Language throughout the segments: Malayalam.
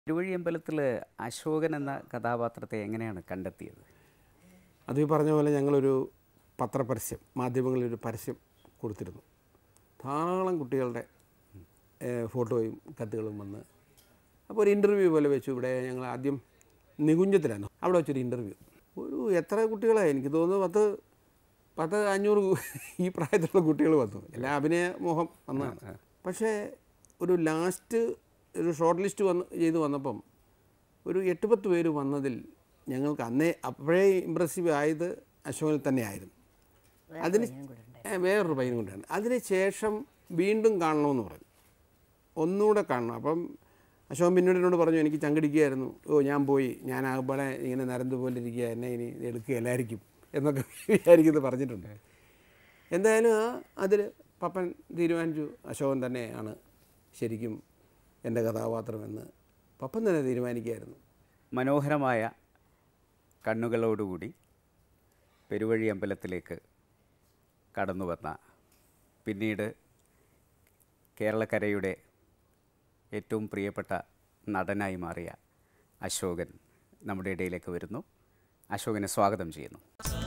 തിരുവഴിയമ്പലത്തിൽ അശോകൻ എന്ന കഥാപാത്രത്തെ എങ്ങനെയാണ് കണ്ടെത്തിയത് അത് ഈ പറഞ്ഞ പോലെ ഞങ്ങളൊരു പത്രപരസ്യം മാധ്യമങ്ങളിൽ ഒരു പരസ്യം കൊടുത്തിരുന്നു ധാരാളം കുട്ടികളുടെ ഏഹ്, ഫോട്ടോയും കത്തുകളും വന്ന് അപ്പോൾ ഒരു ഇൻ്റർവ്യൂ പോലെ വെച്ചു ഇവിടെ ഞങ്ങൾ ആദ്യം നികുഞ്ചത്തിലാണ് അവിടെ വെച്ചൊരു ഇൻ്റർവ്യൂ ഒരു എത്ര കുട്ടികളാണ് എനിക്ക് തോന്നുന്നു പത്ത് പത്ത് അഞ്ഞൂറ് ഈ പ്രായത്തിലുള്ള കുട്ടികൾ വന്നു എല്ലാം അഭിനയ മോഹം വന്നതാണ് പക്ഷേ ഒരു ലാസ്റ്റ് ഒരു ഷോർട്ട് ലിസ്റ്റ് വന്ന് ചെയ്ത് വന്നപ്പം ഒരു എട്ട് പത്ത് പേര് വന്നതിൽ ഞങ്ങൾക്ക് അന്നേ അപ്പോഴേ ഇമ്പ്രസീവ് ആയത് അശോകനിൽ തന്നെയായിരുന്നു അതിന് ഏ, വേറൊരു പയ്യനും കൊണ്ടാണ് അതിന് ശേഷം വീണ്ടും കാണണമെന്ന് പറഞ്ഞു ഒന്നുകൂടെ കാണണം അപ്പം അശോകൻ പിന്നീട് എന്നോട് പറഞ്ഞു എനിക്ക് ചങ്കടിക്കുകയായിരുന്നു ഓ ഞാൻ പോയി ഞാൻ ആകുമ്പോഴെ ഇങ്ങനെ നരന്ത് പോലെ ഇരിക്കുക എന്നെ ഇനി എടുക്കുകയല്ലായിരിക്കും എന്നൊക്കെ വിചാരിക്കുന്നത് പറഞ്ഞിട്ടുണ്ട് എന്തായാലും ആ അതിൽ പപ്പൻ തീരുമാനിച്ചു അശോകൻ തന്നെയാണ് ശരിക്കും എൻ്റെ കഥാപാത്രമെന്ന് പപ്പൻ തന്നെ തീരുമാനിക്കുകയായിരുന്നു മനോഹരമായ കണ്ണുകളോടുകൂടി പെരുവഴി അമ്പലത്തിലേക്ക് കടന്നു വന്ന പിന്നീട് കേരളക്കരയുടെ ഏറ്റവും പ്രിയപ്പെട്ട നടനായി മാറിയ അശോകൻ നമ്മുടെ ഇടയിലേക്ക് വരുന്നു അശോകനെ സ്വാഗതം ചെയ്യുന്നു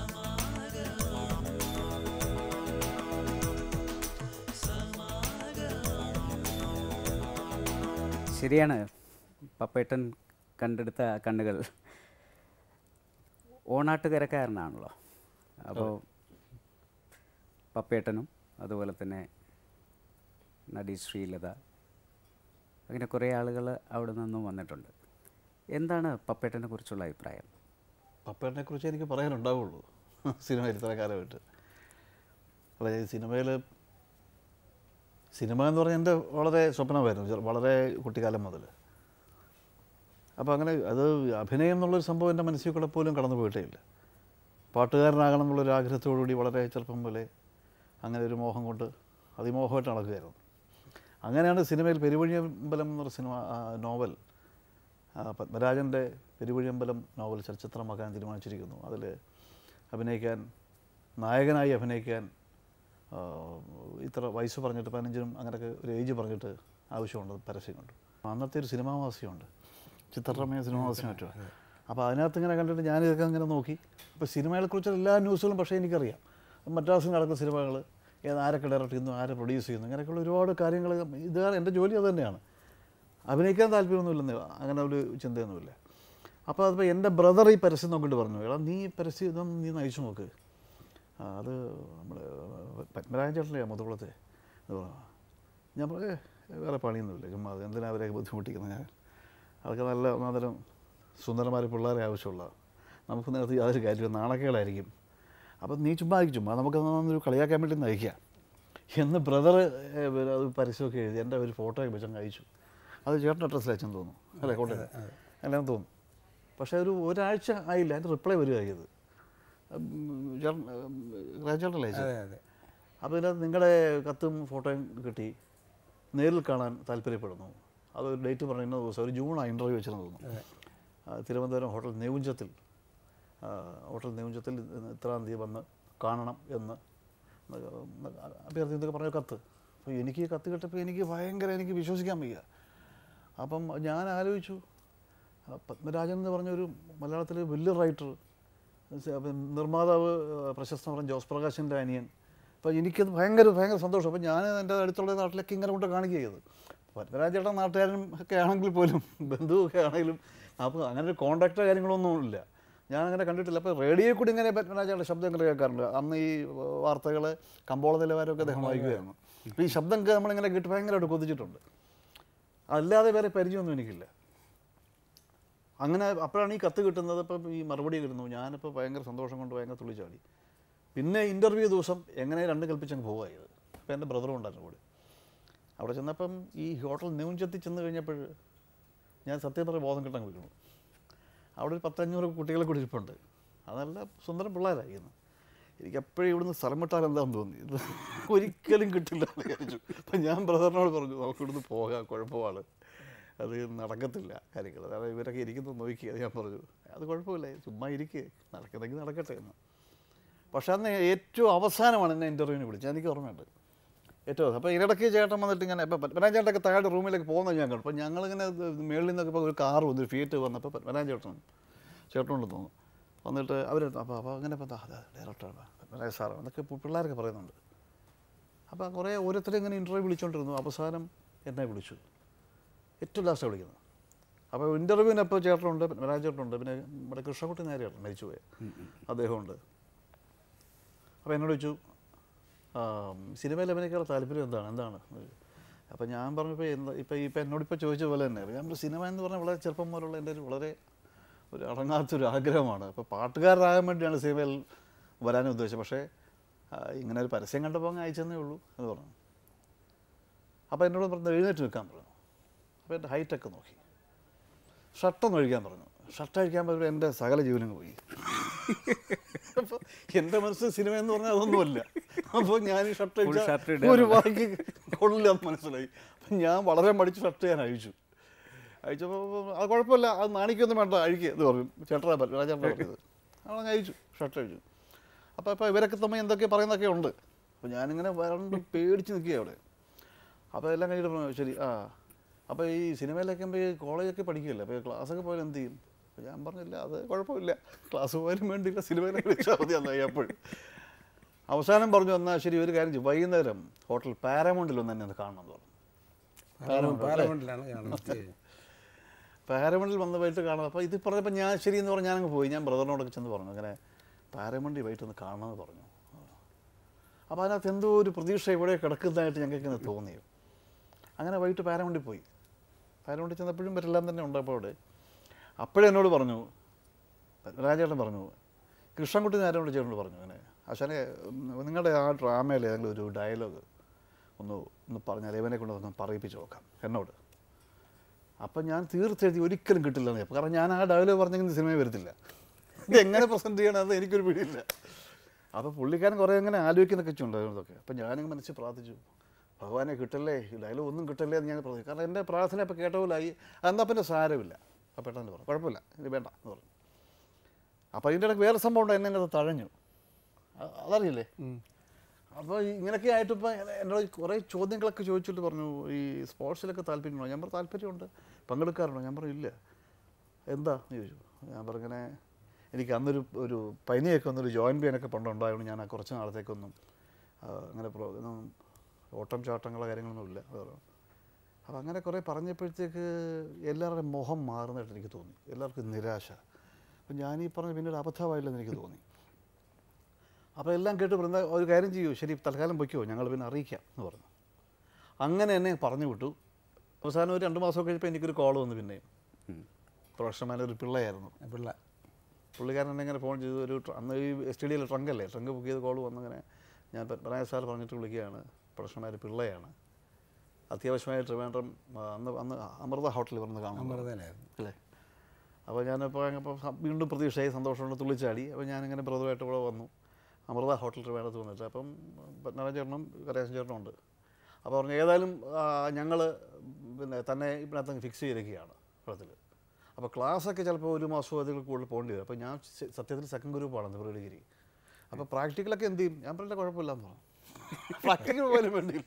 ശരിയാണ് പപ്പേട്ടൻ കണ്ടെടുത്ത കണ്ണുകൾ ഓണാട്ടുകരക്കാരനാണല്ലോ അപ്പോൾ പപ്പേട്ടനും അതുപോലെ തന്നെ നടി ശ്രീലത അങ്ങനെ കുറേ ആളുകൾ അവിടെ നിന്നും വന്നിട്ടുണ്ട് എന്താണ് പപ്പേട്ടനെ കുറിച്ചുള്ള അഭിപ്രായം പപ്പേട്ടനെ കുറിച്ച് എനിക്ക് പറയാനുണ്ടാവുള്ളൂ സിനിമയിൽ ഇത്ര കാലമായിട്ട് അല്ല ഈ സിനിമയിൽ സിനിമ എന്ന് പറഞ്ഞാൽ എൻ്റെ വളരെ സ്വപ്നമായിരുന്നു ചെറു- വളരെ കുട്ടിക്കാലം മുതൽ അപ്പോൾ അങ്ങനെ അത് അഭിനയം എന്നുള്ളൊരു സംഭവം എൻ്റെ മനസ്സിൽ കൂടെ പോലും കടന്നു പോയിട്ടേ ഇല്ല പാട്ടുകാരനാകണം എന്നുള്ളൊരു ആഗ്രഹത്തോടുകൂടി വളരെ ചെറുപ്പം പോലെ അങ്ങനെ ഒരു മോഹം കൊണ്ട് അതിമോഹമായിട്ട് നടക്കുകയായിരുന്നു അങ്ങനെയാണ് സിനിമയിൽ പെരുവഴിയമ്പലം എന്നൊരു സിനിമ ആ, നോവൽ ആ, പത്മരാജൻ്റെ പെരുവഴിയമ്പലം നോവൽ ചലച്ചിത്രമാക്കാൻ തീരുമാനിച്ചിരിക്കുന്നു അതിൽ അഭിനയിക്കാൻ നായകനായി അഭിനയിക്കാൻ ആ, ഇത്ര വയസ്സ് പറഞ്ഞിട്ട് പതിനഞ്ചിനും അങ്ങനെയൊക്കെ ഒരു ഏജ് പറഞ്ഞിട്ട് ആവശ്യമുണ്ട് പരസ്യം കൊണ്ട് അന്നത്തെ ഒരു സിനിമാ മാസികയുണ്ട് ചിത്രരമയ സിനിമാ മാസികം മറ്റോ അപ്പോൾ അതിനകത്ത് ഇങ്ങനെ കണ്ടിട്ട് ഞാനിതൊക്കെ ഇങ്ങനെ നോക്കി അപ്പോൾ സിനിമകളെക്കുറിച്ച് എല്ലാ ന്യൂസുകളും പക്ഷേ എനിക്കറിയാം മദ്രാസിൽ നടക്കുന്ന സിനിമകൾ ഏത് ആരൊക്കെ ഡയറക്റ്റ് ചെയ്യുന്നു ആരെ പ്രൊഡ്യൂസ് ചെയ്യുന്നു അങ്ങനെയൊക്കെയുള്ള ഒരുപാട് കാര്യങ്ങൾ ഇതാണ് എൻ്റെ ജോലി അത് തന്നെയാണ് അഭിനയിക്കാൻ താല്പര്യമൊന്നുമില്ലെന്ന് അങ്ങനെ ഒരു ചിന്തയൊന്നുമില്ല അപ്പോൾ അതിപ്പോൾ എൻ്റെ ബ്രദർ ഈ പരസ്യം നോക്കിയിട്ട് പറഞ്ഞു എടാ നീ ഈ പരസ്യം ഇതൊന്നും നീ നയിച്ചു നോക്ക് ആ, അത് നമ്മൾ പത്മരാജൻ ചേട്ടൻ്റെ മുതുകുളത്തെ എന്ന് പറഞ്ഞു ഞാൻ പറഞ്ഞു "ഏ, വേറെ പണിയൊന്നുമില്ല ചുമ്മാ അത് എന്തിനാ അവരെ ബുദ്ധിമുട്ടിക്കുന്നത് ഞാൻ അതൊക്കെ നല്ല ഒന്നാന്തരം സുന്ദരന്മാരെ പിള്ളേരെ ആവശ്യമുള്ള നമുക്ക് നേരത്തെ യാതൊരു കാര്യമില്ല നാണക്കേടായിരിക്കും അപ്പം നീ ചുമ്മാ ആയിരിക്കും ചുമ്മാ നമുക്ക് ഒരു കളിയാക്കാൻ വേണ്ടി നയിക്കാം എന്ന് ബ്രദർ അത് പരസ്യമൊക്കെ എഴുതി എൻ്റെ ഒരു ഫോട്ടോ ഒക്കെ വെച്ചങ്ങ് അയച്ചു അത് ചേട്ടൻ അഡ്രസ്സിൽ അയച്ചെന്ന് തോന്നുന്നു അല്ലേ കോട്ടയം എല്ലാം തോന്നുന്നു പക്ഷേ ഒരു ഒരാഴ്ച ആയില്ല അതിൻ്റെ റിപ്ലൈ വരികയത് ചേട്ടൻ രാജേട്ടനല്ലേ അയച്ചത് അതെ അതെ അപ്പോൾ ഇതിനകത്ത് നിങ്ങളുടെ കത്തും ഫോട്ടോയും കിട്ടി നേരിൽ കാണാൻ താല്പര്യപ്പെടുന്നു അത് ഒരു ഡേറ്റ് പറഞ്ഞ ഇന്ന ദിവസം ഒരു ജൂണാണ് ഇൻ്റർവ്യൂ വെച്ചെന്ന് തോന്നുന്നു ആ, തിരുവനന്തപുരം ഹോട്ടൽ നെവുഞ്ചത്തിൽ ആ, ഹോട്ടൽ നെവുഞ്ചത്തിൽ ഇത്രാം തീയതി വന്ന് കാണണം എന്ന് അഭ്യർത്ഥി ഇതൊക്കെ പറഞ്ഞ കത്ത് അപ്പോൾ എനിക്ക് ഈ കത്ത് കിട്ടപ്പോൾ എനിക്ക് ഭയങ്കര എനിക്ക് വിശ്വസിക്കാൻ വയ്യ അപ്പം ഞാൻ ആലോചിച്ചു ആ, പത്മരാജൻ എന്ന് പറഞ്ഞൊരു മലയാളത്തിലെ വലിയ റൈറ്റർ നിർമ്മാതാവ് ആ, പ്രശസ്ത പറഞ്ഞ ജോസ് പ്രകാശിൻ്റെ അനിയൻ അപ്പോൾ എനിക്കത് ഭയങ്കര ഭയങ്കര സന്തോഷം അപ്പോൾ ഞാൻ എൻ്റെ അടുത്തുള്ള നാട്ടിലേക്ക് ഇങ്ങനെ കൊണ്ട് കാണിക്കുക ചെയ്തത് പത്മരാജേട്ട നാട്ടുകാരനും ഒക്കെ ആണെങ്കിൽ പോലും ബന്ധുവൊക്കെ ആണെങ്കിലും അപ്പോൾ അങ്ങനെ ഒരു കോൺടാക്റ്റോ കാര്യങ്ങളൊന്നും ഇല്ല ഞാൻ അങ്ങനെ കണ്ടിട്ടില്ല അപ്പോൾ റേഡിയോയിൽ കൂടി ഇങ്ങനെ പത്മരാജയുടെ ശബ്ദം ഇങ്ങനെ കേൾക്കാറുണ്ട് അന്ന് ഈ വാർത്തകൾ കമ്പോള നിലവാരമൊക്കെ അദ്ദേഹം വായിക്കുമായിരുന്നു അപ്പോൾ ഈ ശബ്ദം ഒക്കെ നമ്മളിങ്ങനെ കേട്ട് ഭയങ്കരമായിട്ട് കൊതിച്ചിട്ടുണ്ട് അല്ലാതെ വേറെ പരിചയമൊന്നും എനിക്കില്ല അങ്ങനെ അപ്പോഴാണ് ഈ കത്ത് കിട്ടുന്നത് ഇപ്പം ഈ മറുപടി കിട്ടുന്നു ഞാനിപ്പോൾ ഭയങ്കര സന്തോഷം കൊണ്ട് ഭയങ്കര തുള്ളിച്ചാടി പിന്നെ ഇൻ്റർവ്യൂ ദിവസം എങ്ങനെ രണ്ടും കൽപ്പിച്ചങ്ങ് പോവുകയത് അപ്പോൾ എൻ്റെ ബ്രദറും ഉണ്ടായിരുന്നു കൂടെ അവിടെ ചെന്നപ്പം ഈ ഹോട്ടൽ ന്യൂഞ്ചത്തിൽ ചെന്ന് കഴിഞ്ഞപ്പോൾ ഞാൻ സത്യം പറഞ്ഞ ബോധം കിട്ടാൻ വീണു അവിടെ ഒരു പത്തഞ്ഞൂറ് കുട്ടികളെ കൂടി ഇരിപ്പുണ്ട് അത് നല്ല സുന്ദരം പിള്ളേരായിരുന്നു എനിക്ക് എപ്പോഴും ഇവിടുന്ന് സ്ഥലം വിട്ടാൽ എന്താണെന്ന് തോന്നി ഇത് ഒരിക്കലും കിട്ടില്ല എന്ന് വിചാരിച്ചു അപ്പം ഞാൻ ബ്രദറിനോട് പറഞ്ഞു നമുക്ക് ഇവിടുന്ന് പോകാം കുഴപ്പമാണ് അത് നടക്കത്തില്ല കാര്യങ്ങൾ അതായത് ഇവരൊക്കെ ഇരിക്കുന്നത് നോക്കി അത് ഞാൻ പറഞ്ഞു അത് കുഴപ്പമില്ല ചുമ്മാ ഇരിക്കുക നടക്കുന്നെങ്കിൽ നടക്കട്ടെ എന്ന് പക്ഷെ അന്ന് ഏറ്റവും അവസാനമാണ് എന്നെ ഇൻ്റർവ്യൂവിന് വിളിച്ചത് എനിക്ക് ഓർമ്മയുണ്ട് ഏറ്റവും അപ്പോൾ ഇതിനിടയ്ക്ക് ചേട്ടൻ വന്നിട്ട് ഇങ്ങനെ ഇപ്പോൾ പത്മനാഭ ചേട്ടനൊക്കെ താഴെ റൂമിലേക്ക് പോകുന്നത് ഞാൻ കണ്ടു അപ്പോൾ ഞങ്ങളിങ്ങനെ ഇത് മേളിൽ നിന്നൊക്കെ ഇപ്പോൾ ഒരു കാർ വന്നു ഫിയറ്റ് വന്നപ്പോൾ പത്മനാഭ ചേട്ടൻ ചേട്ടനുണ്ട് തോന്നുന്നു വന്നിട്ട് അവർ അപ്പോൾ അപ്പോൾ അങ്ങനെ ഇപ്പോൾ അതെ ഡയറക്ടറാണ് പത്മനാഭ സാറാണ് എന്നൊക്കെ ഇപ്പോൾ പിള്ളേരൊക്കെ പറയുന്നുണ്ട് അപ്പോൾ കുറേ ഓരോരുത്തരും ഇങ്ങനെ ഇൻ്റർവ്യൂ വിളിച്ചുകൊണ്ടിരുന്നു അവസാനം എന്നെ വിളിച്ചു ഏറ്റവും ലാസ്റ്റ് വിളിക്കുന്നത് അപ്പോൾ ഇൻ്റർവ്യൂവിന് അപ്പോൾ ചേട്ടനുണ്ട് പത്മനാഭ ചേട്ടനുണ്ട് പിന്നെ നമ്മുടെ കൃഷ്ണകുട്ടി നേരെയാണ് മരിച്ചുപോയ അദ്ദേഹമുണ്ട് അപ്പോൾ എന്നോട് ചോദിച്ചു ആ, സിനിമയിൽ അഭിനയിക്കാനുള്ള താല്പര്യം എന്താണ് എന്താണ് അപ്പോൾ ഞാൻ പറഞ്ഞപ്പോൾ എന്താ ഇപ്പോൾ ഇപ്പോൾ എന്നോടിപ്പോൾ ചോദിച്ച പോലെ തന്നെ ഞാൻ പറഞ്ഞു, സിനിമ എന്ന് പറഞ്ഞാൽ വളരെ ചെറുപ്പം മുതലുള്ള എൻ്റെ ഒരു വളരെ ഒരു അടങ്ങാത്തൊരു ആഗ്രഹമാണ് അപ്പോൾ പാട്ടുകാരനാകാൻ വേണ്ടിയാണ് സിനിമയിൽ വരാൻ ഉദ്ദേശിച്ചത് പക്ഷേ ആ, ഇങ്ങനെ ഒരു പരസ്യം കണ്ടപ്പോൾ അങ്ങ് അയച്ചെന്നേ ഉള്ളൂ എന്ന് പറഞ്ഞു അപ്പോൾ എന്നോട് പറഞ്ഞു എഴുന്നേറ്റ് നിൽക്കാൻ പറഞ്ഞു അപ്പോൾ എൻ്റെ ഹൈറ്റൊക്കെ നോക്കി ഷർട്ടൊന്ന് ഒഴിക്കാൻ പറഞ്ഞു ഷർട്ട് അഴിക്കാൻ പറഞ്ഞപ്പോൾ എൻ്റെ സകല ജീവനും പോയി അപ്പോൾ എൻ്റെ മനസ്സിൽ സിനിമ എന്ന് പറഞ്ഞാൽ അതൊന്നുമല്ല അപ്പോൾ ഞാൻ ഈ ഷർട്ട് Full shirt അഴിച്ചാൽ ഇടാനുള്ള- ഒരു ബാക്കി കൊള്ളില്ല എന്ന് മനസ്സിലായി അപ്പം ഞാൻ വളരെ മടിച്ച് ഷർട്ട് ഞാൻ അഴിച്ചു അഴിച്ചപ്പോൾ അത് കുഴപ്പമില്ല അത് നാണിക്കൊന്നും വേണ്ട അഴിക്കുക എന്ന് പറഞ്ഞു ചേട്ടനാ പറഞ്ഞു ചേട്ടനാ പറഞ്ഞത് അവളങ്ങ് അഴിച്ചു ഷർട്ട് അഴിച്ചു അപ്പോൾ ഇപ്പോൾ ഇവരൊക്കെ തമ്മിൽ എന്തൊക്കെ പറയുന്നതൊക്കെ ഉണ്ട് അപ്പോൾ ഞാനിങ്ങനെ വരണ്ട് പേടിച്ച് നിൽക്കുക അവിടെ അപ്പോൾ എല്ലാം കഴിഞ്ഞിട്ട് പറഞ്ഞു ശരി ആ അപ്പോൾ ഈ സിനിമയിലൊക്കെ ആകുമ്പോൾ ഈ കോളേജൊക്കെ പഠിക്കുകയല്ലേ അപ്പോൾ ക്ലാസ്സൊക്കെ പോയാൽ എന്ത് ചെയ്യും അപ്പോൾ ഞാൻ പറഞ്ഞില്ല അത് കുഴപ്പമില്ല ക്ലാസ് പോയാലും വേണ്ടിയില്ല സിനിമയിലൊക്കെ വെച്ചാൽ മതി എന്നായി അപ്പോൾ അവസാനം പറഞ്ഞു എന്നാൽ ശരി ഒരു കാര്യം ചെയ്യും വൈകുന്നേരം ഹോട്ടൽ പാരമൗണ്ടിൽ ഒന്ന് എന്നെ ഒന്ന് കാണണം എന്ന് പറഞ്ഞു പാർലമെന്റിലാണ് കാണുന്നത് പാരമൗണ്ടിൽ വന്ന് വൈകിട്ട് കാണാം അപ്പോൾ ഇത് പറഞ്ഞപ്പോൾ ഞാൻ ശരി എന്ന് പറഞ്ഞ് ഞാനങ്ങ് പോയി ഞാൻ ബ്രദറിനോടൊക്കെ ചെന്ന് പറഞ്ഞു അങ്ങനെ പാരമൗണ്ടിൽ വൈകിട്ട് ഒന്ന് കാണണമെന്ന് പറഞ്ഞു അപ്പോൾ അതിനകത്ത് എന്തോ ഒരു പ്രതീക്ഷ ഇവിടെ കിടക്കുന്നതായിട്ട് ഞങ്ങൾക്ക് ഇങ്ങനെ തോന്നി അങ്ങനെ വൈകിട്ട് പാരമൗണ്ടിൽ പോയി പാരമൗണ്ടിൽ ചെന്നപ്പോഴും ഇവരെല്ലാം തന്നെ ഉണ്ടപ്പോൾ അവിടെ അപ്പോഴേ എന്നോട് പറഞ്ഞു രാജേട്ടൻ പറഞ്ഞു കൃഷ്ണൻകുട്ടി നേരോട് ചേട്ടനോട് പറഞ്ഞു അങ്ങനെ അശനെ നിങ്ങളുടെ ആ ഡ്രാമയിൽ ഏതെങ്കിലും ഒരു ഡയലോഗ് ഒന്ന് ഒന്ന് പറഞ്ഞാൽ ഇവനെ കൊണ്ട് ഒന്ന് പറയിപ്പിച്ച് നോക്കാം എന്നോട് അപ്പം ഞാൻ തീർച്ചയായിട്ടും ഒരിക്കലും കിട്ടില്ല എന്ന് കാരണം ഞാൻ ആ ഡയലോഗ് പറഞ്ഞെങ്കിൽ സിനിമയിൽ വരത്തില്ല ഇത് എങ്ങനെ പ്രസൻറ്റ് ചെയ്യണം അത് എനിക്കൊരു പിടിയില്ല അപ്പോൾ പുള്ളിക്കാരൻ കുറേ അങ്ങനെ ആലോചിക്കുന്നൊക്കെ ഉണ്ടായിരുന്നതൊക്കെ അപ്പം ഞാനിങ്ങനെ മനസ്സിൽ പ്രാർത്ഥിച്ചു ഭഗവാനെ കിട്ടല്ലേ ഈ ഡയലോഗ് ഒന്നും കിട്ടല്ലേ എന്ന് ഞാൻ പ്രാർത്ഥിച്ചു കാരണം എൻ്റെ പ്രാർത്ഥന ഇപ്പോൾ കേട്ട പോലായി അതെന്നാൽ പിന്നെ സാരമില്ല അപ്പോൾ പെട്ടെന്ന് പറഞ്ഞു കുഴപ്പമില്ല ഇത് വേണ്ട എന്ന് പറഞ്ഞു അപ്പോൾ അതിൻ്റെ ഇടയ്ക്ക് വേറെ സംഭവം ഉണ്ട് എന്നെ അത് തഴഞ്ഞു അ- അതറിയില്ലേ അപ്പോൾ ഇങ്ങനെയൊക്കെ ആയിട്ട് ഇപ്പോൾ എന്നോട് കുറേ ചോദ്യങ്ങളൊക്കെ ചോദിച്ചിട്ട് പറഞ്ഞു ഈ സ്പോർട്സിലൊക്കെ താല്പര്യമുണ്ടോ ഞാൻ പറഞ്ഞു താല്പര്യമുണ്ട് പങ്കെടുക്കാറുണ്ടോ ഞാൻ പറഞ്ഞു ഇല്ല എന്താ എന്ന് ചോദിച്ചു ഞാൻ പറഞ്ഞിങ്ങനെ എനിക്ക് അന്നൊരു ഒരു പനിയൊക്കെ വന്നൊരു ജോയിൻ പെയിനൊക്കെ പണ്ടുണ്ടായതുകൊണ്ട് ഞാൻ ആ കുറച്ച് നാളത്തേക്കൊന്നും ആ, അങ്ങനെ പ്രോ ഒന്നും ഓട്ടം ചാട്ടങ്ങളോ കാര്യങ്ങളൊന്നും ഇല്ല അത് പറഞ്ഞു. അപ്പോൾ അങ്ങനെ കുറേ പറഞ്ഞപ്പോഴത്തേക്ക് എല്ലാവരുടെയും മുഖം മാറുന്നതായിട്ട് എനിക്ക് തോന്നി എല്ലാവർക്കും നിരാശ അപ്പം ഞാൻ ഈ പറഞ്ഞ പിന്നീട് അബദ്ധമായില്ലെന്ന് എനിക്ക് തോന്നി അപ്പോൾ എല്ലാം കേട്ട് വൃന്ദ ഒരു കാര്യം ചെയ്യൂ ശരി തൽക്കാലം പൊയ്ക്കോ ഞങ്ങൾ പിന്നെ അറിയിക്കാം എന്ന് പറഞ്ഞു അങ്ങനെ എന്നെ പറഞ്ഞു വിട്ടു അവസാനം ഒരു രണ്ട് മാസം കഴിഞ്ഞപ്പോൾ എനിക്കൊരു കോൾ വന്നു പിന്നെയും പ്രൊഫഷണൽ മാനേജർ ഒരു പിള്ളയായിരുന്നു പിള്ള പുള്ളിക്കാരൻ എന്നെ ഇങ്ങനെ ഫോൺ ചെയ്തു ഒരു ട്ര- അന്ന് ഈ എസ് ടി ഡിയിലെ ട്രങ്ക് അല്ലേ ട്രങ്ക് ബുക്ക് ചെയ്ത് കോൾ വന്നു അങ്ങനെ ഞാൻ പത്മനാഭ സാർ പറഞ്ഞിട്ട് വിളിക്കുകയാണ് പ്രൊഫഷണൽ പിള്ളയാണ് അത്യാവശ്യമായി ട്രിവാൻഡ്രം ആ, അന്ന് അന്ന് അമൃത ഹോട്ടലിൽ വന്ന് കാണാം അമൃതയിലായിരുന്നു അല്ലേ അപ്പോൾ ഞാനിപ്പോൾ അപ്പോൾ വീണ്ടും പ്രതീക്ഷയായി സന്തോഷമുണ്ട് തുള്ളിച്ചാടി അപ്പോൾ ഞാനിങ്ങനെ ബ്രദറുമായിട്ട് ഇവിടെ വന്നു അമൃത ഹോട്ടൽ ട്രിവാൻഡ്രത്ത് വന്നിട്ട് അപ്പം പത്മനാഭ ചേട്ടനും കരയാശൻ ചേട്ടനും ഉണ്ട് അപ്പോൾ പറഞ്ഞു ഏതായാലും ഞങ്ങൾ പിന്നെ തന്നെ ഇതിനകത്ത് ഫിക്സ് ചെയ്തിരിക്കുകയാണ് കുളത്തിൽ അപ്പോൾ ക്ലാസ്സൊക്കെ ചിലപ്പോൾ ഒരു മാസമോ അതിൽ കൂടുതൽ പോകേണ്ടി വരും അപ്പോൾ ഞാൻ സ- സത്യത്തിൽ സെക്കൻഡ് ഗ്രൂപ്പാണ് ത്രിപുര ഡിഗ്രി അപ്പോൾ പ്രാക്ടിക്കലൊക്കെ എന്ത് ചെയ്യും ഞാൻ പറഞ്ഞില്ല കുഴപ്പമില്ല എന്ന് പറഞ്ഞു പ്രാക്ടിക്കൽ പോലും വേണ്ടിയില്ല